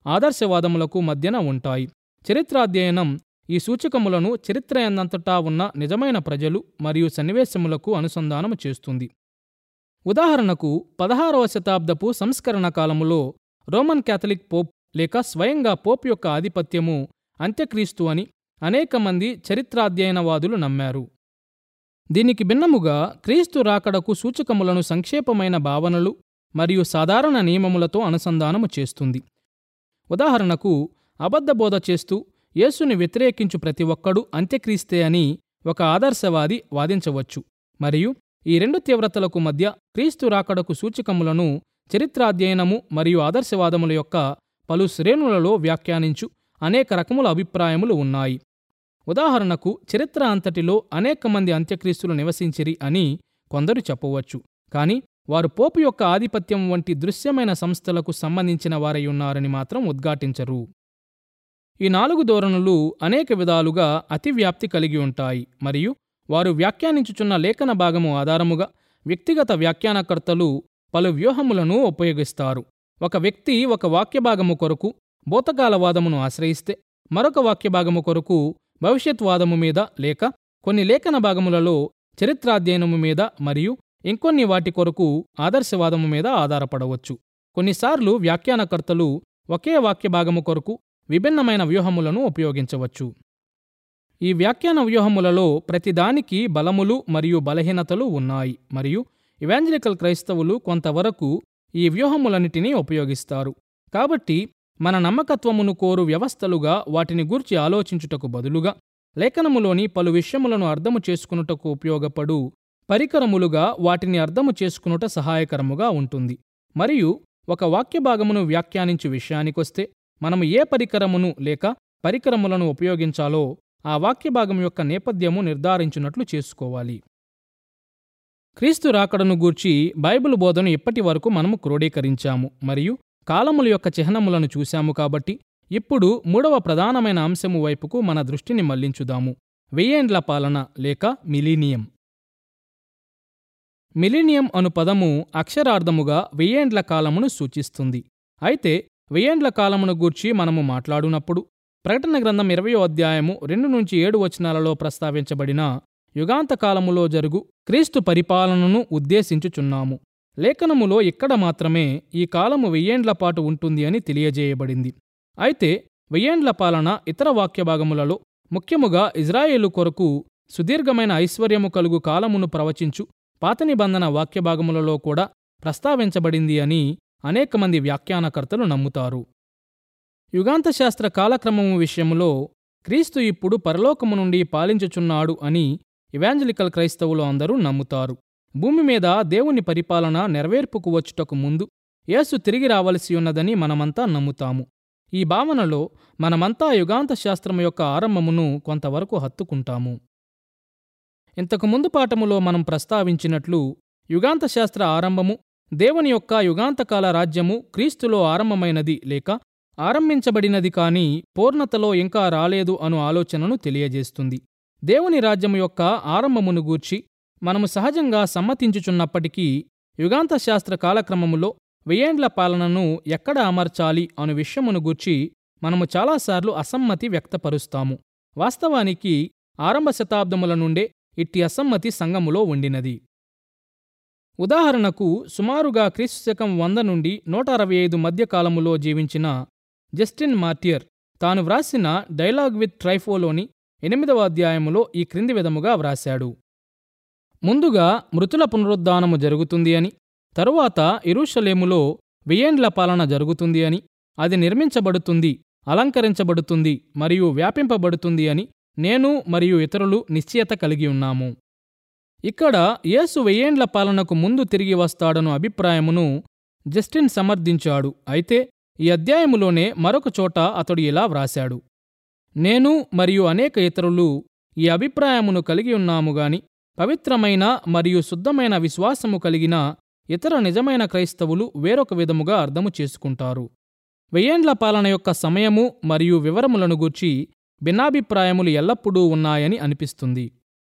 Speaker 1: ఆదర్శవాదములకు మధ్యన ఉంటాయి చరిత్రాధ్యయనం ఈ సూచకములను చరిత్ర ఎందంతటా ఉన్న నిజమైన ప్రజలు మరియు సన్నివేశములకు అనుసంధానము చేస్తుంది ఉదాహరణకు పదహారవ శతాబ్దపు సంస్కరణ కాలములో రోమన్ క్యాథలిక్ పోప్ లేక స్వయంగా పోప్ యొక్క ఆధిపత్యము అంత్యక్రీస్తు అని అనేక మంది చరిత్రాధ్యయనవాదులు నమ్మారు దీనికి భిన్నముగా క్రీస్తు రాకడకు సూచకములను సంక్షేపమైన భావనలు మరియు సాధారణ నియమములతో అనుసంధానము చేస్తుంది ఉదాహరణకు అబద్ధబోధ చేస్తూ యేసుని వ్యతిరేకించు ప్రతి ఒక్కడూ అంత్యక్రీస్తే అని ఒక ఆదర్శవాది వాదించవచ్చు మరియు ఈ రెండు తీవ్రతలకు మధ్య క్రీస్తు రాకడకు సూచకములను చరిత్రాధ్యయనము మరియు ఆదర్శవాదముల యొక్క పలు శ్రేణులలో వ్యాఖ్యానించు అనేక రకముల అభిప్రాయములు ఉన్నాయి ఉదాహరణకు చరిత్ర అంతటిలో అనేక మంది అంత్యక్రీస్తులు నివసించిరి అని కొందరు చెప్పవచ్చు కానీ వారు పోపు యొక్క ఆధిపత్యం వంటి దృశ్యమైన సంస్థలకు సంబంధించిన వారై ఉన్నారని మాత్రం ఉద్ఘాటించరు ఈ నాలుగు ధోరణులు అనేక విధాలుగా అతివ్యాప్తి కలిగి ఉంటాయి మరియు వారు వ్యాఖ్యానించుచున్న లేఖన భాగము ఆధారముగా వ్యక్తిగత వ్యాఖ్యానకర్తలు పలు వ్యూహములను ఉపయోగిస్తారు ఒక వ్యక్తి ఒక వాక్యభాగము కొరకు భూతకాలవాదమును ఆశ్రయిస్తే మరొక వాక్యభాగము కొరకు భవిష్యత్వాదము మీద లేక కొన్ని లేఖన భాగములలో చరిత్రాధ్యయనము మీద మరియు ఇంకొన్ని వాటి కొరకు ఆదర్శవాదము మీద ఆధారపడవచ్చు కొన్నిసార్లు వ్యాఖ్యానకర్తలు ఒకే వాక్యభాగము కొరకు విభిన్నమైన వ్యూహములను ఉపయోగించవచ్చు ఈ వ్యాఖ్యాన వ్యూహములలో ప్రతిదానికి బలములు మరియు బలహీనతలు ఉన్నాయి మరియు ఇవాంజలికల్ క్రైస్తవులు కొంతవరకు ఈ వ్యూహములన్నిటినీ ఉపయోగిస్తారు కాబట్టి మన నమ్మకత్వమును కోరు వ్యవస్థలుగా వాటిని గూర్చి ఆలోచించుటకు బదులుగా లేఖనములోని పలు విషయములను అర్థము చేసుకునుటకు ఉపయోగపడు పరికరములుగా వాటిని అర్థము చేసుకునుట సహాయకరముగా ఉంటుంది మరియు ఒక వాక్యభాగమును వ్యాఖ్యానించు విషయానికొస్తే మనము ఏ పరికరమును లేక పరికరములను ఉపయోగించాలో ఆ వాక్యభాగం యొక్క నేపథ్యము నిర్ధారించున్నట్లు చేసుకోవాలి క్రీస్తు రాకడను గూర్చి బైబిల్ బోధను ఇప్పటి వరకు మనము క్రోడీకరించాము మరియు కాలముల యొక్క చిహ్నములను చూశాము కాబట్టి ఇప్పుడు మూడవ ప్రధానమైన అంశము వైపుకు మన దృష్టిని మళ్లించుదాము వెయ్యేండ్ల పాలన లేక మిలీనియం మిలీనియం అను పదము అక్షరార్థముగా వెయ్యేండ్ల కాలమును సూచిస్తుంది అయితే వెయ్యేండ్ల కాలమును గూర్చి మనము మాట్లాడునప్పుడు ప్రకటన గ్రంథం ఇరవయో అధ్యాయము రెండు నుంచి ఏడు వచనాలలో ప్రస్తావించబడిన యుగాంత కాలములో జరుగు క్రీస్తు పరిపాలనను ఉద్దేశించుచున్నాము లేఖనములో ఇక్కడ మాత్రమే ఈ కాలము వెయ్యేండ్ల పాటు ఉంటుంది అని తెలియజేయబడింది అయితే వెయ్యేండ్ల పాలన ఇతర వాక్యభాగములలో ముఖ్యముగా ఇజ్రాయేలు కొరకు సుదీర్ఘమైన ఐశ్వర్యము కలుగు కాలమును ప్రవచించు పాత నిబంధన వాక్యభాగములలో కూడా ప్రస్తావించబడింది అని అనేక మంది వ్యాఖ్యానకర్తలు నమ్ముతారు యుగాంత శాస్త్ర కాలక్రమము విషయములో క్రీస్తు ఇప్పుడు పరలోకము నుండి పాలించుచున్నాడు అని ఇవాంజలికల్ క్రైస్తవులు అందరూ నమ్ముతారు భూమి మీద దేవుని పరిపాలన నెరవేర్పుకు వచ్చుటకు ముందు యేసు తిరిగి రావలసి ఉన్నదని మనమంతా నమ్ముతాము ఈ భావనలో మనమంతా యుగాంత శాస్త్రము యొక్క ఆరంభమును కొంతవరకు హత్తుకుంటాము ఇంతకు ముందు పాఠములో మనం ప్రస్తావించినట్లు యుగాంత శాస్త్ర ఆరంభము దేవుని యొక్క యుగాంతకాల రాజ్యము క్రీస్తులో ఆరంభమైనది లేక ఆరంభించబడినది కాని పూర్ణతలో ఇంకా రాలేదు అను ఆలోచనను తెలియజేస్తుంది దేవుని రాజ్యము యొక్క ఆరంభమును గూర్చి మనము సహజంగా సమ్మతించుచున్నప్పటికీ యుగాంత శాస్త్ర కాలక్రమములో వెయ్యేండ్ల పాలనను ఎక్కడ అమర్చాలి అను విషయమును గూర్చి మనము చాలాసార్లు అసమ్మతి వ్యక్తపరుస్తాము వాస్తవానికి ఆరంభ శతాబ్దముల నుండే ఇట్టి అసమ్మతి సంఘములో ఉండినది ఉదాహరణకు సుమారుగా క్రీస్తు శకం వంద నుండి నూట అరవై ఐదు మధ్యకాలములో జీవించిన జస్టిన్ మార్టియర్ తాను వ్రాసిన డైలాగ్ విత్ ట్రైఫోలోని ఎనిమిదవ అధ్యాయములో ఈ క్రింది విధముగా వ్రాశాడు ముందుగా మృతుల పునరుద్ధానము జరుగుతుంది అని తరువాత ఇరుషలేములో వెయ్యేండ్ల పాలన జరుగుతుంది అని అది నిర్మించబడుతుంది అలంకరించబడుతుంది మరియు వ్యాపింపబడుతుంది అని నేను మరియు ఇతరులు నిశ్చయత కలిగి ఉన్నాము ఇక్కడ యేసు వెయ్యేండ్ల పాలనకు ముందు తిరిగి వస్తాడను అభిప్రాయమును జస్టిన్ సమర్థించాడు అయితే ఈ అధ్యాయములోనే మరొక చోట అతడు ఇలా వ్రాశాడు నేను మరియు అనేక ఇతరులు ఈ అభిప్రాయమును కలిగి ఉన్నాము గాని పవిత్రమైన మరియు శుద్ధమైన విశ్వాసము కలిగిన ఇతర నిజమైన క్రైస్తవులు వేరొక విధముగా అర్థము చేసుకుంటారు వెయ్యేండ్ల పాలన యొక్క సమయము మరియు వివరములను గూర్చి భిన్నాభిప్రాయములు ఎల్లప్పుడూ ఉన్నాయని అనిపిస్తుంది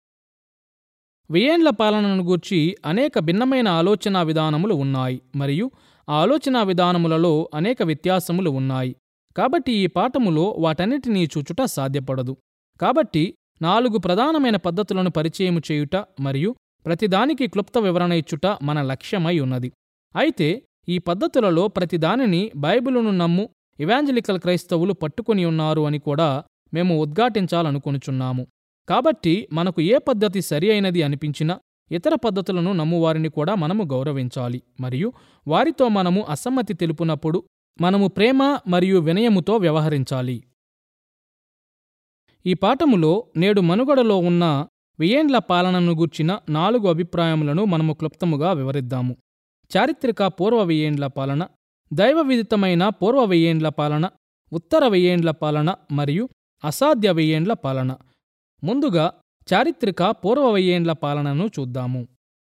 Speaker 1: వెయ్యేండ్ల పాలనను గూర్చి అనేక భిన్నమైన ఆలోచనా విధానములు ఉన్నాయి మరియు ఆ ఆలోచనా విధానములలో అనేక వ్యత్యాసములు ఉన్నాయి కాబట్టి ఈ పాఠములో వాటన్నిటినీ చూచుట సాధ్యపడదు కాబట్టి నాలుగు ప్రధానమైన పద్ధతులను పరిచయము చేయుట మరియు ప్రతిదానికి క్లుప్త వివరణ ఇచ్చుట మన లక్ష్యమై ఉన్నది అయితే ఈ పద్ధతులలో ప్రతిదానిని బైబిలును నమ్ము ఇవాంజలికల్ క్రైస్తవులు పట్టుకొని ఉన్నారు అని కూడా మేము ఉద్ఘాటించాలనుకొనుచున్నాము కాబట్టి మనకు ఏ పద్ధతి సరి అయినది అనిపించినా ఇతర పద్ధతులను నమ్మువారిని కూడా మనము గౌరవించాలి మరియు వారితో మనము అసమ్మతి తెలుపునప్పుడు మనము ప్రేమ మరియు వినయముతో వ్యవహరించాలి ఈ పాఠములో నేడు మనుగడలో ఉన్న వెయ్యేండ్ల పాలనను గూర్చిన నాలుగు అభిప్రాయములను మనము క్లుప్తముగా వివరిద్దాము చారిత్రక పూర్వ వెయ్యేండ్ల పాలన దైవ విదితమైన పూర్వ వెయ్యేండ్ల పాలన ఉత్తర వెయ్యేండ్ల పాలన మరియు అసాధ్య వెయ్యేండ్ల పాలన ముందుగా చారిత్రక పూర్వ వెయ్యేండ్ల పాలనను చూద్దాము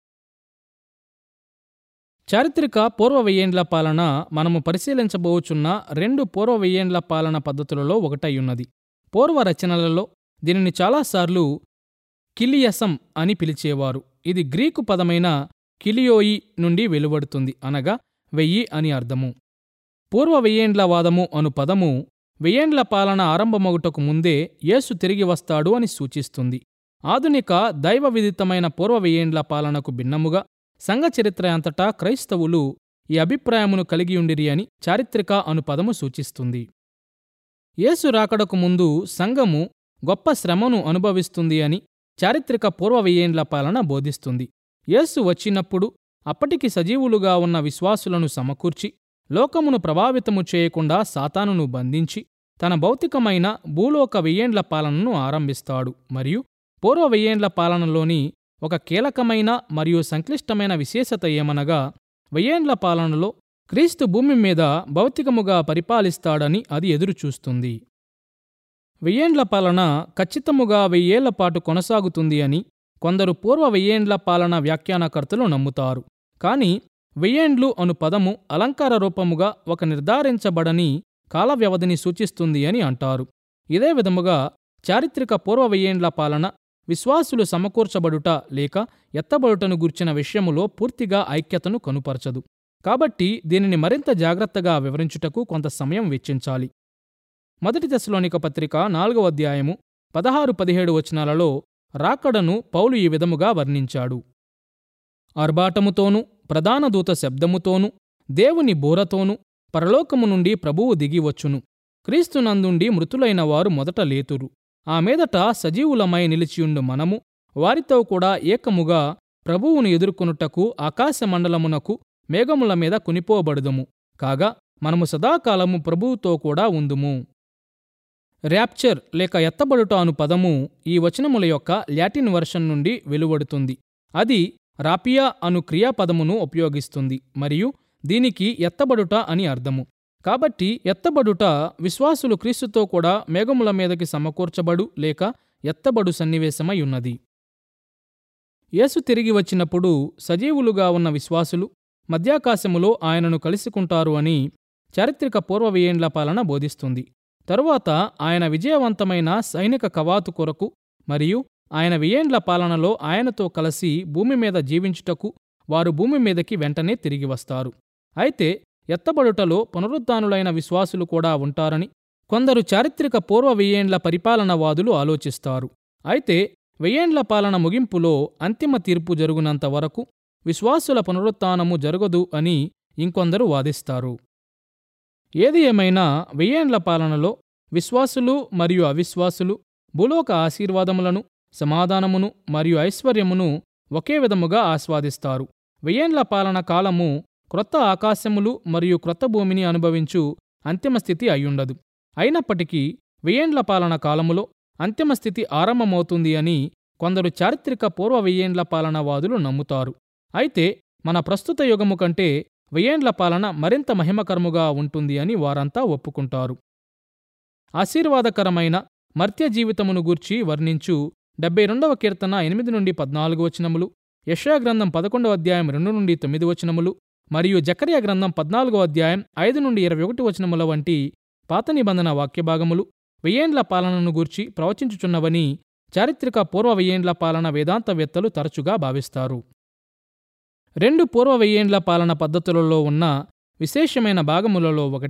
Speaker 1: చారిత్రక పూర్వ వెయ్యేండ్ల పాలన మనము పరిశీలించబోచున్న రెండు పూర్వ వెయ్యేండ్ల పాలన పద్ధతులలో ఒకటయ్యున్నది పూర్వ రచనలలో దీనిని చాలాసార్లు కిలియసం అని పిలిచేవారు ఇది గ్రీకు పదమైన కిలియోయి నుండి వెలువడుతుంది అనగా వెయ్యి అని అర్థము పూర్వ వెయ్యేండ్ల వాదము అను పదము వెయ్యేండ్ల పాలన ఆరంభమగుటకు ముందే యేసు తిరిగి వస్తాడు అని సూచిస్తుంది ఆధునిక దైవ విదితమైన పూర్వ వెయ్యేండ్ల పాలనకు భిన్నముగా సంఘ చరిత్ర అంతటా క్రైస్తవులు ఈ అభిప్రాయమును కలిగియుండిరి అని చారిత్రక అను పదము సూచిస్తుంది యేసు రాకడకు ముందు సంఘము గొప్ప శ్రమను అనుభవిస్తుంది అని చారిత్రక పూర్వ వెయ్యేండ్ల పాలన బోధిస్తుంది యేసు వచ్చినప్పుడు అప్పటికి సజీవులుగా ఉన్న విశ్వాసులను సమకూర్చి లోకమును ప్రభావితము చేయకుండా సాతానును బంధించి తన భౌతికమైన భూలోక వెయ్యేండ్ల పాలనను ఆరంభిస్తాడు మరియు పూర్వ వెయ్యేండ్ల పాలనలోని ఒక కీలకమైన మరియు సంక్లిష్టమైన విశేషత ఏమనగా వెయ్యేండ్ల పాలనలో క్రీస్తు భూమి మీద భౌతికముగా పరిపాలిస్తాడని అది ఎదురుచూస్తుంది వెయ్యేండ్ల పాలన ఖచ్చితముగా వెయ్యేళ్ల పాటు కొనసాగుతుంది అని కొందరు పూర్వ వెయ్యేండ్ల పాలన వ్యాఖ్యానకర్తలు నమ్ముతారు కాని వెయ్యేండ్లు అను పదము అలంకార రూపముగా ఒక నిర్ధారించబడని కాల వ్యవధిని సూచిస్తుంది అని అంటారు ఇదే విధముగా చారిత్రక పూర్వ వెయ్యేండ్ల పాలన విశ్వాసులు సమకూర్చబడుట లేక ఎత్తబడుటను గుర్చిన విషయములో పూర్తిగా ఐక్యతను కనుపరచదు కాబట్టి దీనిని మరింత జాగ్రత్తగా వివరించుటకు కొంత సమయం వెచ్చించాలి మొదటి దశలోనిక పత్రిక నాలుగవ అధ్యాయము పదహారు పదిహేడు వచనాలలో రాకడను పౌలు ఈ విధముగా వర్ణించాడు ఆర్భాటముతోనూ ప్రధాన దూత శబ్దముతోనూ దేవుని బోరతోనూ పరలోకము నుండి ప్రభువు దిగివచ్చును క్రీస్తునందుండి మృతులైన వారు మొదట లేతురు ఆ మీదట సజీవులమై నిలిచియుండు మనము వారితో కూడా ఏకముగా ప్రభువును ఎదుర్కొనుటకు ఆకాశమండలమునకు మేఘముల మీద కొనిపోబడుదుము కాగా మనము సదాకాలము ప్రభువుతో కూడా ఉందుము ర్యాప్చర్ లేక ఎత్తబడుట అను పదము ఈ వచనముల యొక్క లాటిన్ వర్షన్ నుండి వెలువడుతుంది అది రాపియా అను క్రియాపదమును ఉపయోగిస్తుంది మరియు దీనికి ఎత్తబడుట అని అర్థము కాబట్టి ఎత్తబడుట విశ్వాసులు క్రీస్తుతో కూడా మేఘముల మీదకి సమకూర్చబడు లేక ఎత్తబడు సన్నివేశమై ఉన్నది యేసు తిరిగి వచ్చినప్పుడు సజీవులుగా ఉన్న విశ్వాసులు మధ్యాకాశములో ఆయనను కలుసుకుంటారు అని చారిత్రక పూర్వ వెయ్యేండ్ల పాలన బోధిస్తుంది తరువాత ఆయన విజయవంతమైన సైనిక కవాతు కొరకు మరియు ఆయన వెయ్యేండ్ల పాలనలో ఆయనతో కలిసి భూమి మీద జీవించుటకు వారు భూమి మీదకి వెంటనే తిరిగి వస్తారు అయితే ఎత్తబడుటలో పునరుద్ధానులైన విశ్వాసులు కూడా ఉంటారని కొందరు చారిత్రక పూర్వ వెయ్యేండ్ల పరిపాలనవాదులు ఆలోచిస్తారు అయితే వెయ్యేండ్ల పాలన ముగింపులో అంతిమ తీర్పు జరుగునంత వరకు విశ్వాసుల పునరుత్థానము జరగదు అని ఇంకొందరు వాదిస్తారు ఏది ఏమైనా వెయ్యేండ్ల పాలనలో విశ్వాసులు మరియు అవిశ్వాసులు భూలోక ఆశీర్వాదములను సమాధానమును మరియు ఐశ్వర్యమును ఒకే విధముగా ఆస్వాదిస్తారు వెయ్యేండ్ల పాలన కాలము క్రొత్త ఆకాశములు మరియు క్రొత్త భూమిని అనుభవించు అంతిమ స్థితి అయ్యుండదు అయినప్పటికీ వెయ్యేండ్ల పాలన కాలములో అంతిమ స్థితి ఆరంభమవుతుంది అని కొందరు చారిత్రక పూర్వ వెయ్యేండ్ల పాలనవాదులు నమ్ముతారు అయితే మన ప్రస్తుత యుగము కంటే వెయ్యేండ్ల పాలన మరింత మహిమకరముగా ఉంటుంది అని వారంతా ఒప్పుకుంటారు ఆశీర్వాదకరమైన మర్త్య జీవితమును గూర్చి వర్ణించు డెబ్బై రెండవ కీర్తన ఎనిమిది నుండి పద్నాలుగు వచనములు యశా గ్రంథం పదకొండవ అధ్యాయం రెండు నుండి తొమ్మిది వచనములు మరియు జకర్యా గ్రంథం పద్నాలుగో అధ్యాయం ఐదు నుండి ఇరవై ఒకటి వచనముల వంటి పాత నిబంధన వాక్యభాగములు వెయ్యేండ్ల పాలనను గూర్చి ప్రవచించుచున్నవని చారిత్రక పూర్వ వెయ్యేండ్ల పాలన వేదాంతవేత్తలు తరచుగా భావిస్తారు రెండు పూర్వ వెయ్యేండ్ల పాలన పద్ధతులలో ఉన్న విశేషమైన భాగములలో ఒకటి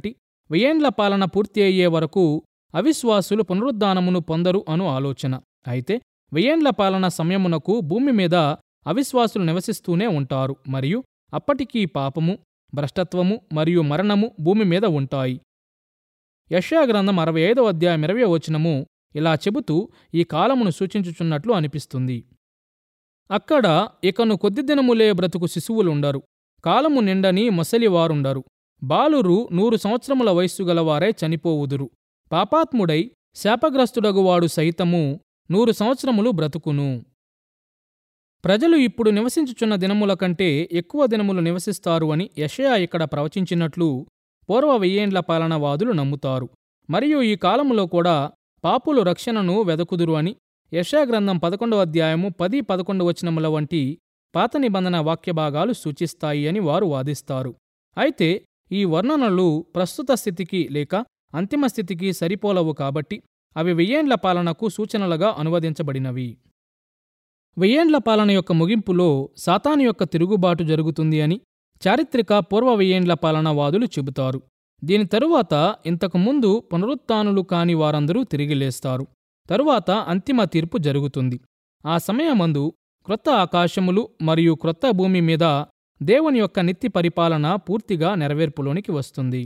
Speaker 1: వెయ్యేండ్ల పాలన పూర్తి అయ్యే వరకు అవిశ్వాసులు పునరుద్ధానమును పొందరు అను ఆలోచన అయితే వెయ్యేండ్ల పాలన సమయమునకు భూమి మీద అవిశ్వాసులు నివసిస్తూనే ఉంటారు మరియు అప్పటికీ పాపము భ్రష్టత్వము మరియు మరణము భూమి మీద ఉంటాయి యెషయా గ్రంథం అరవై ఐదవ అధ్యాయం ఇరవై వచనము ఇలా చెబుతూ ఈ కాలమును సూచించుచున్నట్లు అనిపిస్తుంది అక్కడ ఇకను కొద్ది దినములే బ్రతుకు శిశువులుండరు కాలము నిండని మొసలివారుండరు బాలురు నూరు సంవత్సరముల వయస్సు గలవారై చనిపోవుదురు పాపాత్ముడై శాపగ్రస్తుడగువాడు సైతము నూరు సంవత్సరములు బ్రతుకును ప్రజలు ఇప్పుడు నివసించుచున్న దినముల కంటే ఎక్కువ దినములు నివసిస్తారు అని యషయా ఇక్కడ ప్రవచించినట్లు పూర్వ వెయ్యేండ్ల పాలనవాదులు నమ్ముతారు మరియు ఈ కాలములో కూడా పాపులు రక్షణను వెదకుదురు అని యషయా గ్రంథం పదకొండవ అధ్యాయము పది పదకొండు వచనముల వంటి పాత నిబంధన వాక్య భాగాలు సూచిస్తాయి అని వారు వాదిస్తారు అయితే ఈ వర్ణనలు ప్రస్తుత స్థితికి లేక అంతిమ స్థితికి సరిపోలవు కాబట్టి అవి వెయ్యేండ్ల పాలనకు సూచనలుగా అనువదించబడినవి వెయ్యేండ్ల పాలన యొక్క ముగింపులో సాతాను యొక్క తిరుగుబాటు జరుగుతుంది అని చారిత్రక పూర్వ వెయ్యేండ్ల పాలన వాదులు చెబుతారు దీని తరువాత ఇంతకు ముందు పునరుత్నులు కాని వారందరూ తిరిగి లేస్తారు తరువాత అంతిమ తీర్పు జరుగుతుంది ఆ సమయమందు క్రొత్త ఆకాశములు మరియు క్రొత్త భూమి మీద దేవుని యొక్క నిత్య పరిపాలన పూర్తిగా నెరవేర్పులోనికి వస్తుంది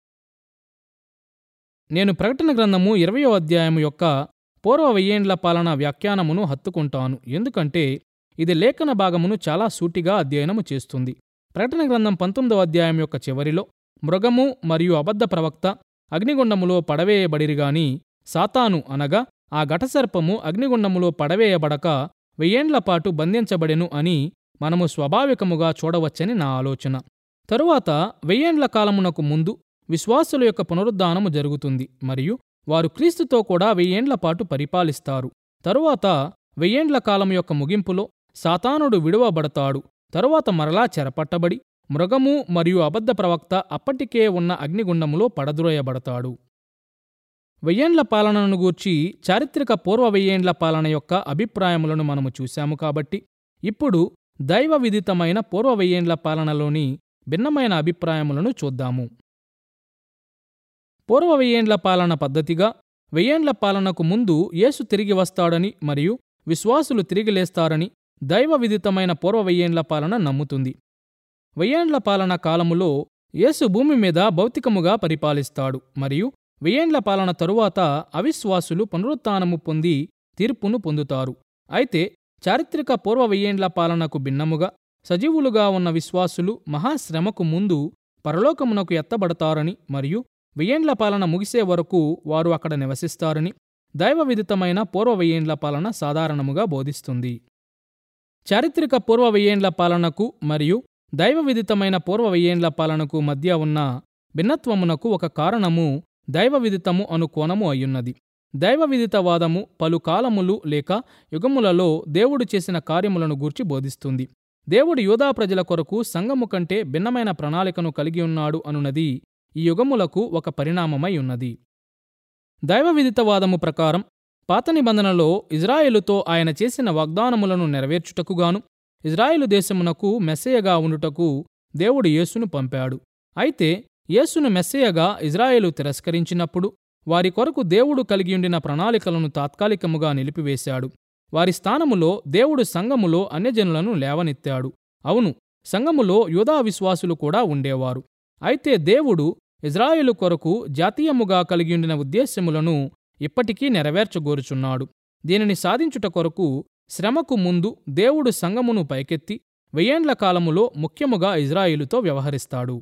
Speaker 1: నేను ప్రకటన గ్రంథము ఇరవయో అధ్యాయము యొక్క పూర్వ వెయ్యేండ్ల పాలన వ్యాఖ్యానమును హత్తుకుంటాను ఎందుకంటే ఇది లేఖన భాగమును చాలా సూటిగా అధ్యయనము చేస్తుంది ప్రకటన గ్రంథం పంతొమ్మిదవ అధ్యాయం యొక్క చివరిలో మృగము మరియు అబద్ధ ప్రవక్త అగ్నిగుండములో పడవేయబడిరిగాని సాతాను అనగా ఆ ఘటసర్పము అగ్నిగుండములో పడవేయబడక వెయ్యేండ్లపాటు బంధించబడెను అని మనము స్వాభావికముగా చూడవచ్చని నా ఆలోచన తరువాత వెయ్యేండ్ల కాలమునకు ముందు విశ్వాసుల యొక్క పునరుద్ధానము జరుగుతుంది మరియు వారు క్రీస్తుతో కూడా వెయ్యేండ్ల పాటు పరిపాలిస్తారు తరువాత వెయ్యేండ్ల కాలం యొక్క ముగింపులో సాతానుడు విడువబడతాడు తరువాత మరలా చెరపట్టబడి మృగము మరియు అబద్ధ ప్రవక్త అప్పటికే ఉన్న అగ్నిగుండములో పడద్రోయబడతాడు వెయ్యేండ్ల పాలనను గూర్చి చారిత్రక పూర్వ వెయ్యేండ్ల పాలన యొక్క అభిప్రాయములను మనము చూశాము కాబట్టి ఇప్పుడు దైవ విదితమైన పూర్వ వెయ్యేండ్ల పాలనలోని భిన్నమైన అభిప్రాయములను చూద్దాము పూర్వ వెయ్యేండ్ల పాలన పద్ధతిగా వెయ్యేండ్ల పాలనకు ముందు యేసు తిరిగి వస్తాడని మరియు విశ్వాసులు తిరిగి లేస్తారని దైవ విదితమైన పూర్వ వెయ్యేండ్ల పాలన నమ్ముతుంది వెయ్యేండ్ల పాలన కాలములో యేసు భూమి మీద భౌతికముగా పరిపాలిస్తాడు మరియు వెయ్యేండ్ల పాలన తరువాత అవిశ్వాసులు పునరుత్నము పొంది తీర్పును పొందుతారు అయితే చారిత్రక పూర్వ వెయ్యేండ్ల పాలనకు భిన్నముగా సజీవులుగా ఉన్న విశ్వాసులు మహాశ్రమకు ముందు పరలోకమునకు ఎత్తబడతారని మరియు వెయ్యేండ్ల పాలన ముగిసే వరకు వారు అక్కడ నివసిస్తారని దైవ విదితమైన పూర్వ వెయ్యేండ్ల పాలన సాధారణముగా బోధిస్తుంది చారిత్రక పూర్వ వెయ్యేండ్ల పాలనకు మరియు దైవ విదితమైన పూర్వ వెయ్యేండ్ల పాలనకు మధ్య ఉన్న భిన్నత్వమునకు ఒక కారణము దైవ విదితము అను కోణము అయ్యున్నది దైవ విదితవాదము పలు కాలములు లేక యుగములలో దేవుడు చేసిన కార్యములను గూర్చి బోధిస్తుంది దేవుడు యూదా ప్రజల కొరకు సంఘము కంటే భిన్నమైన ప్రణాళికను కలిగి ఉన్నాడు అనున్నది ఈ యుగములకు ఒక పరిణామమై ఉన్నది దైవ విదితవాదము ప్రకారం పాత నిబంధనలో ఇజ్రాయేలుతో ఆయన చేసిన వాగ్దానములను నెరవేర్చుటకుగాను ఇజ్రాయేలు దేశమునకు మెస్సయగా ఉండుటకు దేవుడు యేసును పంపాడు అయితే యేసును మెస్సయగా ఇజ్రాయేలు తిరస్కరించినప్పుడు వారి కొరకు దేవుడు కలిగియుండిన ప్రణాళికలను తాత్కాలికముగా నిలిపివేశాడు వారి స్థానములో దేవుడు సంఘములో అన్యజనులను లేవనెత్తాడు అవును సంఘములో యూదా విశ్వాసులు కూడా ఉండేవారు అయితే దేవుడు ఇజ్రాయేలు కొరకు జాతీయముగా కలిగియుండిన ఉద్దేశ్యములను ఇప్పటికీ నెరవేర్చగోరుచున్నాడు దీనిని సాధించుట కొరకు శ్రమకు ముందు దేవుడు సంఘమును పైకెత్తి వెయ్యేండ్ల కాలములో ముఖ్యముగా ఇజ్రాయిలుతో వ్యవహరిస్తాడు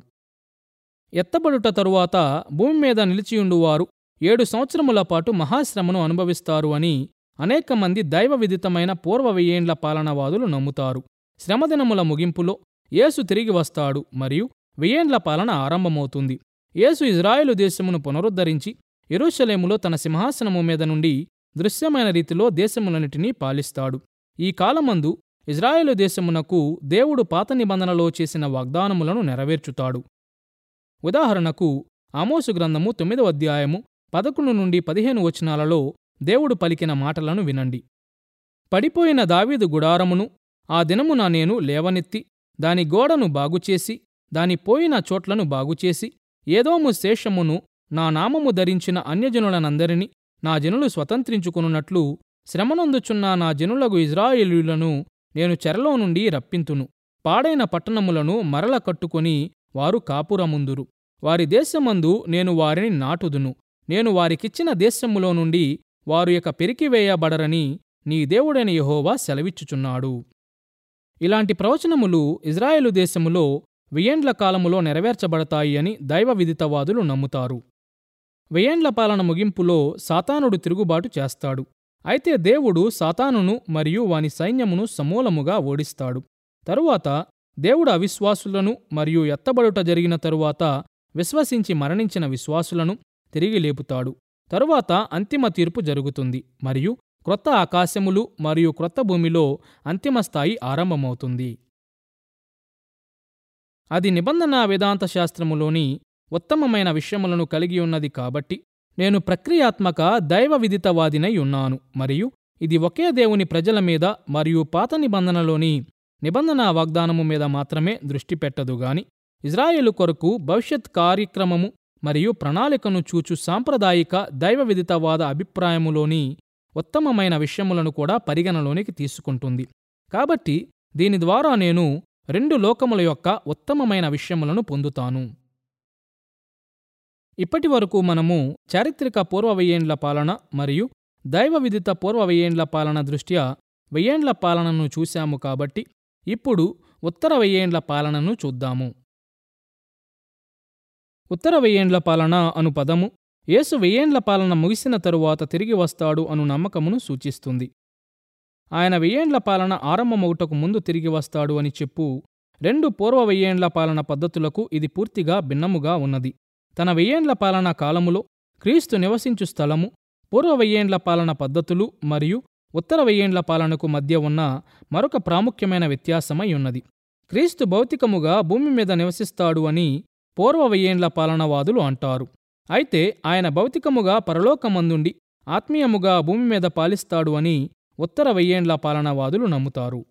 Speaker 1: ఎత్తబడుట తరువాత భూమి మీద నిలిచియుండువారు ఏడు సంవత్సరముల పాటు మహాశ్రమను అనుభవిస్తారు అని అనేక మంది దైవ విదితమైన పూర్వ వెయ్యేండ్ల పాలనవాదులు నమ్ముతారు శ్రమదినముల ముగింపులో యేసు తిరిగి వస్తాడు మరియు వెయ్యేండ్ల పాలన ఆరంభమవుతుంది యేసు ఇజ్రాయేలు దేశమును పునరుద్ధరించి ఎరుషలేములో తన సింహాసనము మీద నుండి దృశ్యమైన రీతిలో దేశములన్నిటినీ పాలిస్తాడు ఈ కాలమందు ఇజ్రాయేలు దేశమునకు దేవుడు పాత నిబంధనలో చేసిన వాగ్దానములను నెరవేర్చుతాడు ఉదాహరణకు ఆమోసు గ్రంథము తొమ్మిదవ అధ్యాయము పదకొండు నుండి పదిహేను వచనాలలో దేవుడు పలికిన మాటలను వినండి పడిపోయిన దావీదు గుడారమును ఆ దినమున నేను లేవనెత్తి దాని గోడను బాగుచేసి దాని పోయిన చోట్లను బాగుచేసి ఏదోము శేషమును నా నామము ధరించిన అన్యజనులనందరినీ నా జనులు స్వతంత్రించుకున్నట్లు శ్రమనందుచున్న నా జనులకు ఇజ్రాయేలీయులను నేను చెరలో నుండి రప్పింతును పాడైన పట్టణములను మరల కట్టుకొని వారు కాపురముందురు వారి దేశమందు నేను వారిని నాటుదును నేను వారికిచ్చిన దేశములో నుండి వారు ఇక పెరికివేయబడరని నీ దేవుడైన యెహోవా సెలవిచ్చుచున్నాడు ఇలాంటి ప్రవచనములు ఇజ్రాయేలు దేశములో వెయ్యేండ్ల కాలములో నెరవేర్చబడతాయి అని దైవ విదితవాదులు నమ్ముతారు వెయ్యేండ్ల పాలన ముగింపులో సాతానుడు తిరుగుబాటు చేస్తాడు అయితే దేవుడు సాతానును మరియు వాని సైన్యమును సమూలముగా ఓడిస్తాడు తరువాత దేవుడు అవిశ్వాసులను మరియు ఎత్తబడుట జరిగిన తరువాత విశ్వసించి మరణించిన విశ్వాసులను తిరిగి లేపుతాడు తరువాత అంతిమ తీర్పు జరుగుతుంది మరియు క్రొత్త ఆకాశములు మరియు క్రొత్త భూమిలో అంతిమ స్థాయి ఆరంభమవుతుంది అది నిబంధన వేదాంత శాస్త్రములోని ఉత్తమమైన విషయములను కలిగి ఉన్నది కాబట్టి నేను ప్రక్రియాత్మక దైవ విదితవాదినై ఉన్నాను మరియు ఇది ఒకే దేవుని ప్రజల మీద మరియు పాత నిబంధనలోని నిబంధన వాగ్దానము మీద మాత్రమే దృష్టి పెట్టదు గాని ఇజ్రాయేలు కొరకు భవిష్యత్ కార్యక్రమము మరియు ప్రణాళికను చూచు సాంప్రదాయిక దైవ విదితవాద అభిప్రాయములోని ఉత్తమమైన విషయములను కూడా పరిగణలోనికి తీసుకుంటుంది కాబట్టి దీని ద్వారా నేను రెండు లోకముల యొక్క ఉత్తమమైన విషయములను పొందుతాను ఇప్పటి వరకు మనము చారిత్రక పూర్వ వెయ్యేండ్ల పాలన మరియు దైవ విదిత పూర్వ వెయ్యేండ్ల పాలన దృష్ట్యా వెయ్యేండ్ల పాలనను చూశాము కాబట్టి ఇప్పుడు ఉత్తర వెయ్యేండ్ల పాలనను చూద్దాము ఉత్తర వెయ్యేండ్ల పాలన అను పదము యేసు వెయ్యేండ్ల పాలన ముగిసిన తరువాత తిరిగి వస్తాడు అను నమ్మకమును సూచిస్తుంది ఆయన వెయ్యేండ్ల పాలన ఆరంభమవుటకు ముందు తిరిగి వస్తాడు అని చెప్పు రెండు పూర్వ వెయ్యేండ్ల పాలన పద్ధతులకు ఇది పూర్తిగా భిన్నముగా ఉన్నది తన వెయ్యేండ్ల పాలన కాలములో క్రీస్తు నివసించు స్థలము పూర్వ వెయ్యేండ్ల పాలన పద్ధతులు మరియు ఉత్తర వెయ్యేండ్ల పాలనకు మధ్య ఉన్న మరొక ప్రాముఖ్యమైన వ్యత్యాసమై ఉన్నది క్రీస్తు భౌతికముగా భూమి మీద నివసిస్తాడు అని పూర్వ వెయ్యేండ్ల పాలనవాదులు అంటారు అయితే ఆయన భౌతికముగా పరలోకమందుండి ఆత్మీయముగా భూమి మీద పాలిస్తాడు అని ఉత్తర వెయ్యేండ్ల పాలనవాదులు నమ్ముతారు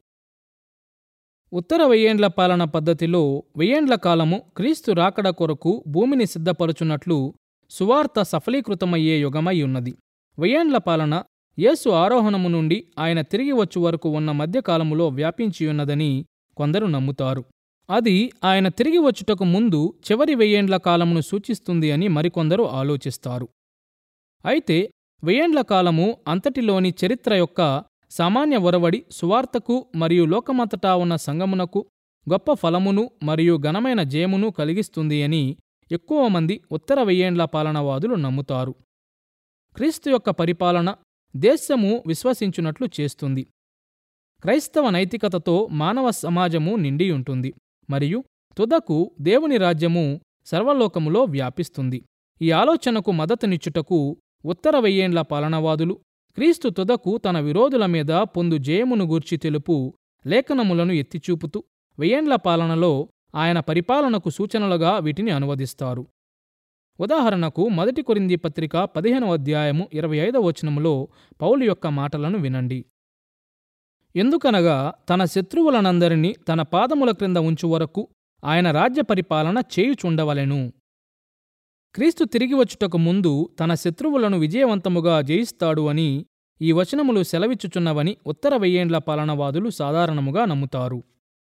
Speaker 1: ఉత్తర వెయ్యేండ్ల పాలన పద్ధతిలో వెయ్యేండ్ల కాలము క్రీస్తు రాకడ కొరకు భూమిని సిద్ధపరుచున్నట్లు సువార్త సఫలీకృతమయ్యే యుగమై ఉన్నది వెయ్యేండ్ల పాలన యేసు ఆరోహణము నుండి ఆయన తిరిగి వచ్చు వరకు ఉన్న మధ్యకాలములో వ్యాపించియున్నదని కొందరు నమ్ముతారు అది ఆయన తిరిగి వచ్చుటకు ముందు చివరి వెయ్యేండ్ల కాలమును సూచిస్తుంది అని మరికొందరు ఆలోచిస్తారు అయితే వెయ్యేండ్ల కాలము అంతటిలోని చరిత్ర యొక్క సామాన్య ఒరవడి సువార్తకు మరియు లోకమంతటా ఉన్న సంగమునకు గొప్ప ఫలమును మరియు ఘనమైన జయమును కలిగిస్తుంది అని ఎక్కువ మంది ఉత్తర వెయ్యేండ్ల పాలనవాదులు నమ్ముతారు క్రీస్తు యొక్క పరిపాలన దేశము విశ్వసించున్నట్లు చేస్తుంది క్రైస్తవ నైతికతతో మానవ సమాజము నిండి ఉంటుంది మరియు తుదకు దేవుని రాజ్యము సర్వలోకములో వ్యాపిస్తుంది ఈ ఆలోచనకు మద్దతునిచ్చుటకు ఉత్తర వెయ్యేండ్ల పాలనవాదులు క్రీస్తు తుదకు తన విరోధుల మీద పొందు జయమును గూర్చి తెలుపు లేఖనములను ఎత్తిచూపుతూ వెయ్యేండ్ల పాలనలో ఆయన పరిపాలనకు సూచనలుగా వీటిని అనువదిస్తారు ఉదాహరణకు మొదటి కొరింది పత్రిక పదిహేనవ అధ్యాయము ఇరవై ఐదవ వచనములో పౌలు యొక్క మాటలను వినండి ఎందుకనగా తన శత్రువులనందరినీ తన పాదముల క్రింద ఉంచు వరకు ఆయన రాజ్య పరిపాలన చేయుచుండవలెను క్రీస్తు తిరిగి వచ్చుటకు ముందు తన శత్రువులను విజయవంతముగా జయిస్తాడు అని ఈ వచనములు సెలవిచ్చుచున్నవని ఉత్తర వెయ్యేండ్ల పాలనవాదులు సాధారణముగా నమ్ముతారు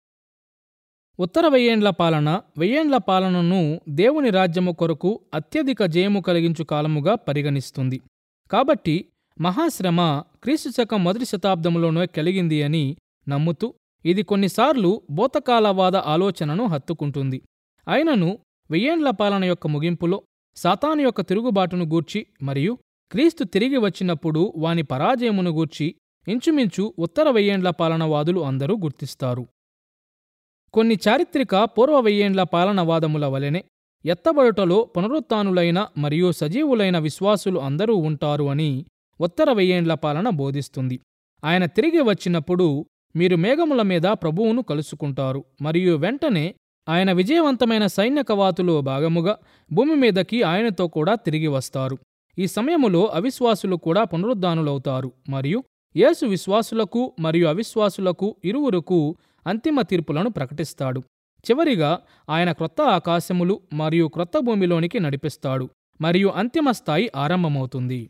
Speaker 1: ఉత్తర వెయ్యేండ్ల పాలన వెయ్యేండ్ల పాలనను దేవుని రాజ్యము కొరకు అత్యధిక జయము కలిగించు కాలముగా పరిగణిస్తుంది కాబట్టి మహాశ్రమ క్రీస్తు శకం మొదటి శతాబ్దములోనే కలిగింది అని నమ్ముతూ ఇది కొన్నిసార్లు భూతకాలవాద ఆలోచనను హత్తుకుంటుంది అయినను వెయ్యేండ్ల పాలన యొక్క ముగింపులో సాతాను యొక్క తిరుగుబాటును గూర్చి మరియు క్రీస్తు తిరిగి వచ్చినప్పుడు వాని పరాజయమును గూర్చి ఇంచుమించు ఉత్తర వెయ్యేండ్ల పాలనవాదులు అందరూ గుర్తిస్తారు కొన్ని చారిత్రక పూర్వ వెయ్యేండ్ల పాలనవాదముల వలెనే ఎత్తబడుటలో పునరుత్నులైన మరియు సజీవులైన విశ్వాసులు అందరూ ఉంటారు అని ఉత్తర వెయ్యేండ్ల పాలన బోధిస్తుంది ఆయన తిరిగి వచ్చినప్పుడు మీరు మేఘముల మీద ప్రభువును కలుసుకుంటారు మరియు వెంటనే ఆయన విజయవంతమైన సైన్య కవాతులో భాగముగా భూమి మీదకి ఆయనతో కూడా తిరిగి వస్తారు ఈ సమయములో అవిశ్వాసులు కూడా పునరుద్ధానులవుతారు మరియు యేసు విశ్వాసులకు మరియు అవిశ్వాసులకు ఇరువురుకు అంతిమ తీర్పులను ప్రకటిస్తాడు చివరిగా ఆయన క్రొత్త ఆకాశములు మరియు క్రొత్త భూమిలోనికి నడిపిస్తాడు మరియు అంతిమ స్థాయి ఆరంభమవుతుంది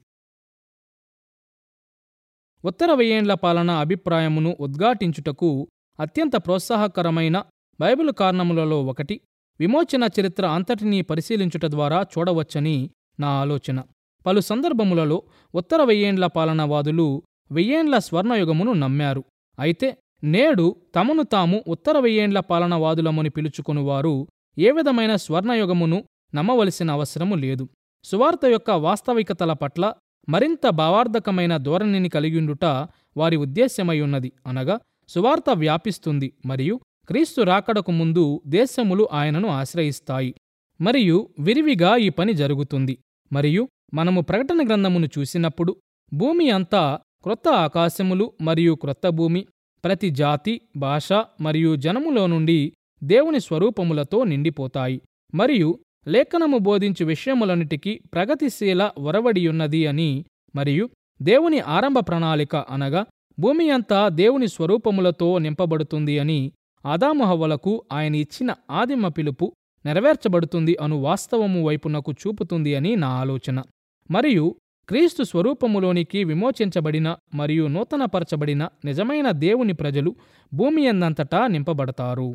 Speaker 1: ఉత్తర వెయ్యేండ్ల పాలన అభిప్రాయమును ఉద్ఘాటించుటకు అత్యంత ప్రోత్సాహకరమైన బైబిల్ కారణములలో ఒకటి విమోచన చరిత్ర అంతటినీ పరిశీలించుట ద్వారా చూడవచ్చని నా ఆలోచన పలు సందర్భములలో ఉత్తర వెయ్యేండ్ల పాలనవాదులు వెయ్యేండ్ల స్వర్ణయుగమును నమ్మారు అయితే నేడు తమను తాము ఉత్తర వెయ్యేండ్ల పాలనవాదులమని పిలుచుకునివారు ఏ విధమైన స్వర్ణయుగమును నమ్మవలసిన అవసరము లేదు సువార్త యొక్క వాస్తవికతల పట్ల మరింత భావార్థకమైన ధోరణిని కలిగియుండుట వారి ఉద్దేశ్యమై ఉన్నది అనగా సువార్త వ్యాపిస్తుంది మరియు క్రీస్తు రాకడకు ముందు దేశములు ఆయనను ఆశ్రయిస్తాయి మరియు విరివిగా ఈ పని జరుగుతుంది మరియు మనము ప్రకటన గ్రంథమును చూసినప్పుడు భూమి అంతా క్రొత్త ఆకాశములు మరియు క్రొత్త భూమి ప్రతి జాతి భాష మరియు జనములో నుండి దేవుని స్వరూపములతో నిండిపోతాయి మరియు లేఖనము బోధించు విషయములన్నిటికీ ప్రగతిశీల ఒరవడియున్నది అని మరియు దేవుని ఆరంభ ప్రణాళిక అనగా భూమి అంతా దేవుని స్వరూపములతో నింపబడుతుంది అని ఆదాముహవ్వలకు ఆయన ఇచ్చిన ఆదిమ పిలుపు నెరవేర్చబడుతుంది అను వాస్తవము వైపునకు చూపుతుంది అని నా ఆలోచన మరియు క్రీస్తు స్వరూపములోనికి విమోచించబడిన మరియు నూతనపరచబడిన నిజమైన దేవుని ప్రజలు భూమి ఎందంతటా నింపబడతారు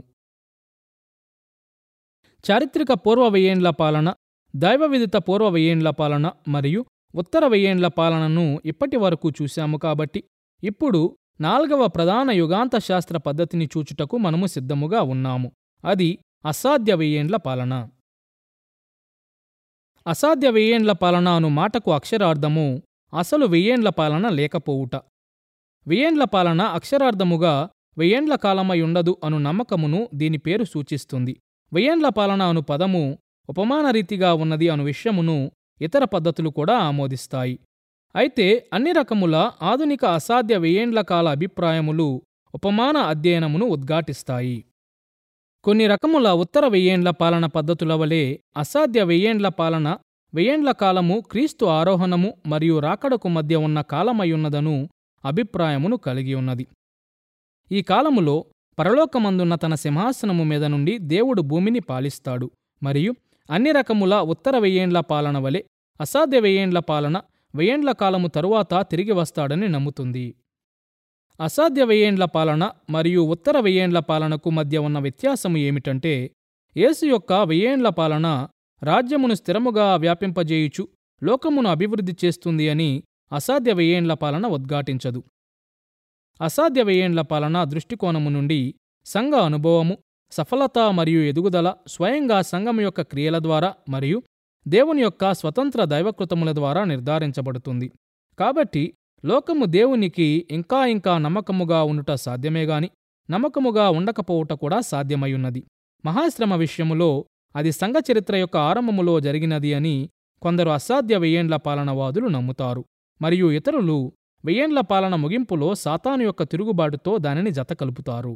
Speaker 1: చారిత్రక పూర్వ వెయ్యేండ్ల పాలన దైవ విదిత పూర్వ వెయ్యేండ్ల పాలన మరియు ఉత్తర వెయ్యేండ్ల పాలనను ఇప్పటి వరకు చూశాము కాబట్టి ఇప్పుడు నాల్గవ ప్రధాన యుగాంత శాస్త్ర పద్ధతిని చూచుటకు మనము సిద్ధముగా ఉన్నాము అది అసాధ్య వెయ్యేండ్ల పాలన అసాధ్య వెయ్యేండ్ల పాలన అను మాటకు అక్షరార్థము అసలు వెయ్యేండ్ల పాలన లేకపోవుట వెయ్యేండ్ల పాలన అక్షరార్థముగా వెయ్యేండ్ల కాలమై ఉండదు అను నమ్మకమును దీని పేరు సూచిస్తుంది వెయ్యేండ్ల పాలన అను పదము ఉపమానరీతిగా ఉన్నది అను విషయమును ఇతర పద్ధతులు కూడా ఆమోదిస్తాయి అయితే అన్ని రకముల ఆధునిక అసాధ్య వెయ్యేండ్ల కాల అభిప్రాయములు ఉపమాన అధ్యయనమును ఉద్ఘాటిస్తాయి కొన్ని రకముల ఉత్తర వెయ్యేండ్ల పాలన పద్ధతుల వలె అసాధ్య వెయ్యేండ్ల పాలన వెయ్యేండ్ల కాలము క్రీస్తు ఆరోహణము మరియు రాకడకు మధ్య ఉన్న కాలమయ్యున్నదను అభిప్రాయమును కలిగి ఉన్నది ఈ కాలములో పరలోకమందున్న తన సింహాసనము మీద నుండి దేవుడు భూమిని పాలిస్తాడు మరియు అన్ని రకముల ఉత్తర వెయ్యేండ్ల పాలన వలె అసాధ్య వెయ్యేండ్ల పాలన వెయ్యేండ్ల కాలము తరువాత తిరిగి వస్తాడని నమ్ముతుంది అసాధ్య వెయ్యేండ్ల పాలన మరియు ఉత్తర వెయ్యేండ్ల పాలనకు మధ్య ఉన్న వ్యత్యాసము ఏమిటంటే యేసు యొక్క వెయ్యేండ్ల పాలన రాజ్యమును స్థిరముగా వ్యాపింపజేయుచు లోకమును అభివృద్ధి చేస్తుంది అని అసాధ్య వెయ్యేండ్ల పాలన ఉద్ఘాటించదు అసాధ్య వెయ్యేండ్ల పాలన దృష్టికోణము నుండి సంఘ అనుభవము సఫలత మరియు ఎదుగుదల స్వయంగా సంఘం యొక్క క్రియల ద్వారా మరియు దేవుని యొక్క స్వతంత్ర దైవకృతముల ద్వారా నిర్ధారించబడుతుంది కాబట్టి లోకము దేవునికి ఇంకా ఇంకా నమ్మకముగా ఉండుట సాధ్యమే గాని నమ్మకముగా ఉండకపోవుట కూడా సాధ్యమయ్యున్నది మహాశ్రమ విషయములో అది సంఘ చరిత్ర యొక్క ఆరంభములో జరిగినది అని కొందరు అసాధ్య వెయ్యేండ్ల పాలనవాదులు నమ్ముతారు మరియు ఇతరులు వెయ్యేండ్ల పాలన ముగింపులో సాతాను యొక్క తిరుగుబాటుతో దానిని జతకలుపుతారు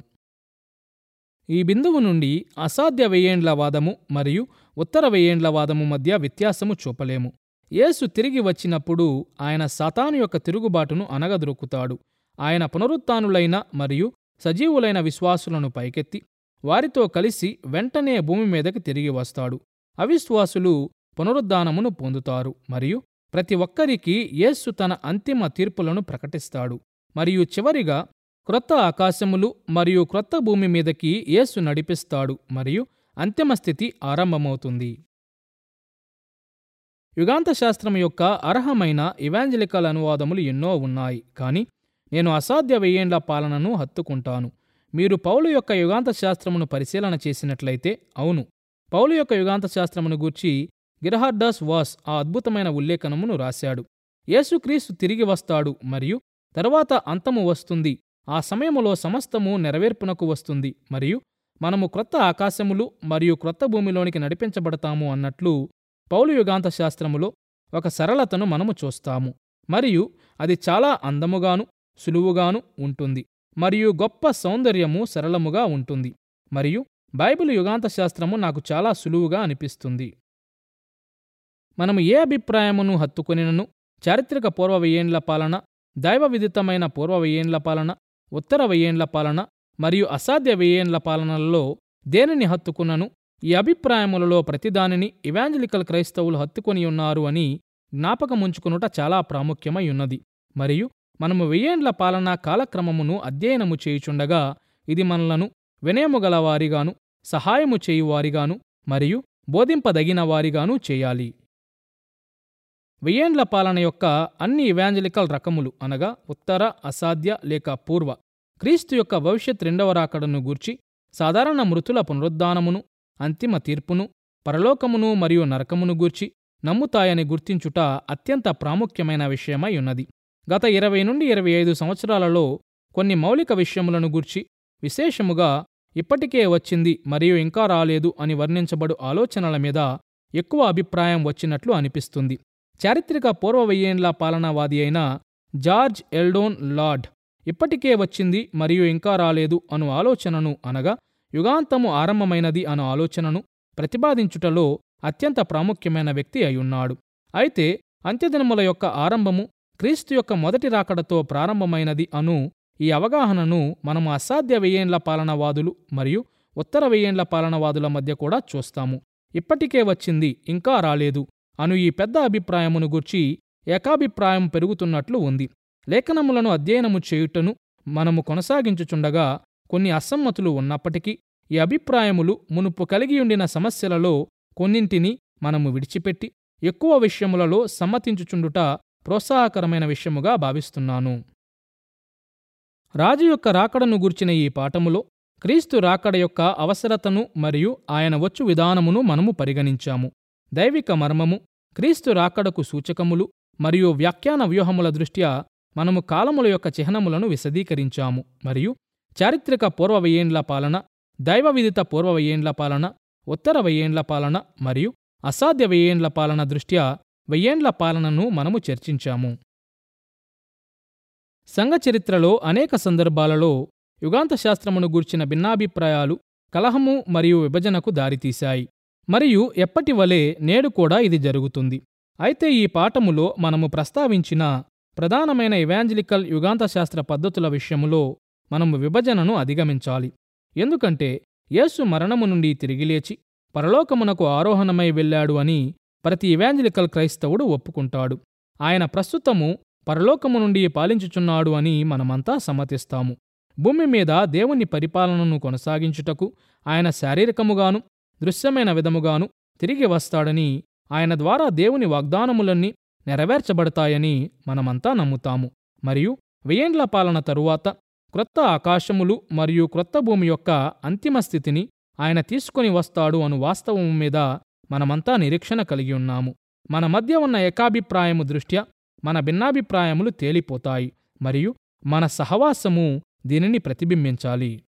Speaker 1: ఈ బిందువు నుండి అసాధ్య వెయ్యేండ్ల వాదము మరియు ఉత్తర వెయ్యేండ్ల వాదము మధ్య వ్యత్యాసము చూపలేము యేసు తిరిగి వచ్చినప్పుడు ఆయన సాతాను యొక్క తిరుగుబాటును అనగదొరుకుతాడు ఆయన పునరుత్నులైన మరియు సజీవులైన విశ్వాసులను పైకెత్తి వారితో కలిసి వెంటనే భూమి మీదకి తిరిగి వస్తాడు అవిశ్వాసులు పునరుద్ధానమును పొందుతారు మరియు ప్రతి ఒక్కరికి యేసు తన అంతిమ తీర్పులను ప్రకటిస్తాడు మరియు చివరిగా క్రొత్త ఆకాశములు మరియు క్రొత్త భూమి మీదకి యేసు నడిపిస్తాడు మరియు అంతిమ స్థితి ఆరంభమవుతుంది యుగాంత శాస్త్రం యొక్క అర్హమైన ఇవాంజలికల్ అనువాదములు ఎన్నో ఉన్నాయి కానీ నేను అసాధ్య వెయ్యేండ్ల పాలనను హత్తుకుంటాను మీరు పౌలు యొక్క యుగాంత శాస్త్రమును పరిశీలన చేసినట్లయితే అవును పౌలు యొక్క యుగాంత శాస్త్రమును గూర్చి గిరహార్డాస్ వాస్ ఆ అద్భుతమైన ఉల్లేఖనమును రాశాడు యేసుక్రీస్తు తిరిగి వస్తాడు మరియు తరువాత అంతము వస్తుంది ఆ సమయములో సమస్తము నెరవేర్పునకు వస్తుంది మరియు మనము క్రొత్త ఆకాశములు మరియు క్రొత్త భూమిలోనికి నడిపించబడతాము అన్నట్లు పౌలు యుగాంత శాస్త్రములో ఒక సరళతను మనము చూస్తాము మరియు అది చాలా అందముగాను సులువుగాను ఉంటుంది మరియు గొప్ప సౌందర్యము సరళముగా ఉంటుంది మరియు బైబిల్ యుగాంత శాస్త్రము నాకు చాలా సులువుగా అనిపిస్తుంది మనము ఏ అభిప్రాయమును హత్తుకొనినను చారిత్రక పూర్వ వెయ్యేండ్ల పాలన దైవ విదితమైన పూర్వ వెయ్యేండ్ల పాలన ఉత్తర వెయ్యేండ్ల పాలన మరియు అసాధ్య వెయ్యేండ్ల పాలనలలో దేనిని హత్తుకున్నను ఈ అభిప్రాయములలో ప్రతిదానిని ఇవాంజలికల్ క్రైస్తవులు హత్తుకొని ఉన్నారు అని జ్ఞాపకముంచుకునుట చాలా ప్రాముఖ్యమై ఉన్నది మరియు మనము వెయ్యేండ్ల పాలనా కాలక్రమమును అధ్యయనము చేయుచుండగా ఇది మనలను వినయము గల వారిగాను సహాయము చేయువారిగాను మరియు బోధింపదగిన వారిగాను చేయాలి వెయ్యేండ్ల పాలన యొక్క అన్ని ఇవాంజలికల్ రకములు అనగా ఉత్తర అసాధ్య లేక పూర్వ క్రీస్తు యొక్క భవిష్యత్ రెండవ రాకడను గూర్చి సాధారణ మృతుల పునరుద్ధానమును అంతిమ తీర్పును పరలోకమును మరియు నరకమును గూర్చి నమ్ముతాయని గుర్తించుట అత్యంత ప్రాముఖ్యమైన విషయమై ఉన్నది గత ఇరవై నుండి ఇరవై ఐదు సంవత్సరాలలో కొన్ని మౌలిక విషయములను గూర్చి విశేషముగా ఇప్పటికే వచ్చింది మరియు ఇంకా రాలేదు అని వర్ణించబడు ఆలోచనల మీద ఎక్కువ అభిప్రాయం వచ్చినట్లు అనిపిస్తుంది చారిత్రక పూర్వ వెయ్యేండ్ల పాలనావాది అయిన జార్జ్ ఎల్డోన్ లార్డ్ ఇప్పటికే వచ్చింది మరియు ఇంకా రాలేదు అను ఆలోచనను అనగా యుగాంతము ఆరంభమైనది అను ఆలోచనను ప్రతిపాదించుటలో అత్యంత ప్రాముఖ్యమైన వ్యక్తి అయ్యున్నాడు అయితే అంత్యదినముల యొక్క ఆరంభము క్రీస్తు యొక్క మొదటి రాకడతో ప్రారంభమైనది అను ఈ అవగాహనను మనము అసాధ్య వెయ్యేండ్ల పాలనవాదులు మరియు ఉత్తర వెయ్యేండ్ల పాలనవాదుల మధ్య కూడా చూస్తాము ఇప్పటికే వచ్చింది ఇంకా రాలేదు అను ఈ పెద్ద అభిప్రాయమును గూర్చి ఏకాభిప్రాయం పెరుగుతున్నట్లు ఉంది లేఖనములను అధ్యయనము చేయుటను మనము కొనసాగించుచుండగా కొన్ని అసమ్మతులు ఉన్నప్పటికీ ఈ అభిప్రాయములు మునుపు కలిగియుండిన సమస్యలలో కొన్నింటిని మనము విడిచిపెట్టి ఎక్కువ విషయములలో సమ్మతించుచుండుట ప్రోత్సాహకరమైన విషయముగా భావిస్తున్నాను రాజు యొక్క రాకడను గూర్చిన ఈ పాఠములో క్రీస్తు రాకడ యొక్క అవసరతను మరియు ఆయన వచ్చు విధానమును మనము పరిగణించాము దైవిక మర్మము క్రీస్తు రాకడకు సూచకములు మరియు వ్యాఖ్యాన వ్యూహముల దృష్ట్యా మనము కాలముల యొక్క చిహ్నములను విశదీకరించాము మరియు చారిత్రక పూర్వ వెయ్యేండ్ల పాలన దైవ విదిత పూర్వ వెయ్యేండ్ల పాలన ఉత్తర వెయ్యేండ్ల పాలన మరియు అసాధ్య వెయ్యేండ్ల పాలన దృష్ట్యా వెయ్యేండ్ల పాలనను మనము చర్చించాము సంఘ చరిత్రలో అనేక సందర్భాలలో యుగాంత శాస్త్రమును గూర్చిన భిన్నాభిప్రాయాలు కలహము మరియు విభజనకు దారితీశాయి మరియు ఎప్పటి వలె నేడు కూడా ఇది జరుగుతుంది అయితే ఈ పాఠములో మనము ప్రస్తావించిన ప్రధానమైన ఇవాంజలికల్ యుగాంత శాస్త్ర పద్ధతుల విషయములో మనము విభజనను అధిగమించాలి ఎందుకంటే యేసు మరణము నుండి తిరిగి లేచి పరలోకమునకు ఆరోహణమై వెళ్ళాడు అని ప్రతి ఇవాంజలికల్ క్రైస్తవుడు ఒప్పుకుంటాడు ఆయన ప్రస్తుతము పరలోకము నుండి పాలించుచున్నాడు అని మనమంతా సమ్మతిస్తాము భూమి మీద దేవుని పరిపాలనను కొనసాగించుటకు ఆయన శారీరకముగాను దృశ్యమైన విధముగాను తిరిగి వస్తాడని ఆయన ద్వారా దేవుని వాగ్దానములన్నీ నెరవేర్చబడతాయని మనమంతా నమ్ముతాము మరియు వెయ్యేండ్ల పాలన తరువాత క్రొత్త ఆకాశములు మరియు క్రొత్త భూమి యొక్క అంతిమ స్థితిని ఆయన తీసుకొని వస్తాడు అను వాస్తవము మీద మనమంతా నిరీక్షణ కలిగి ఉన్నాము మన మధ్య ఉన్న ఏకాభిప్రాయము దృష్ట్యా మన భిన్నాభిప్రాయములు తేలిపోతాయి మరియు మన సహవాసము దీనిని ప్రతిబింబించాలి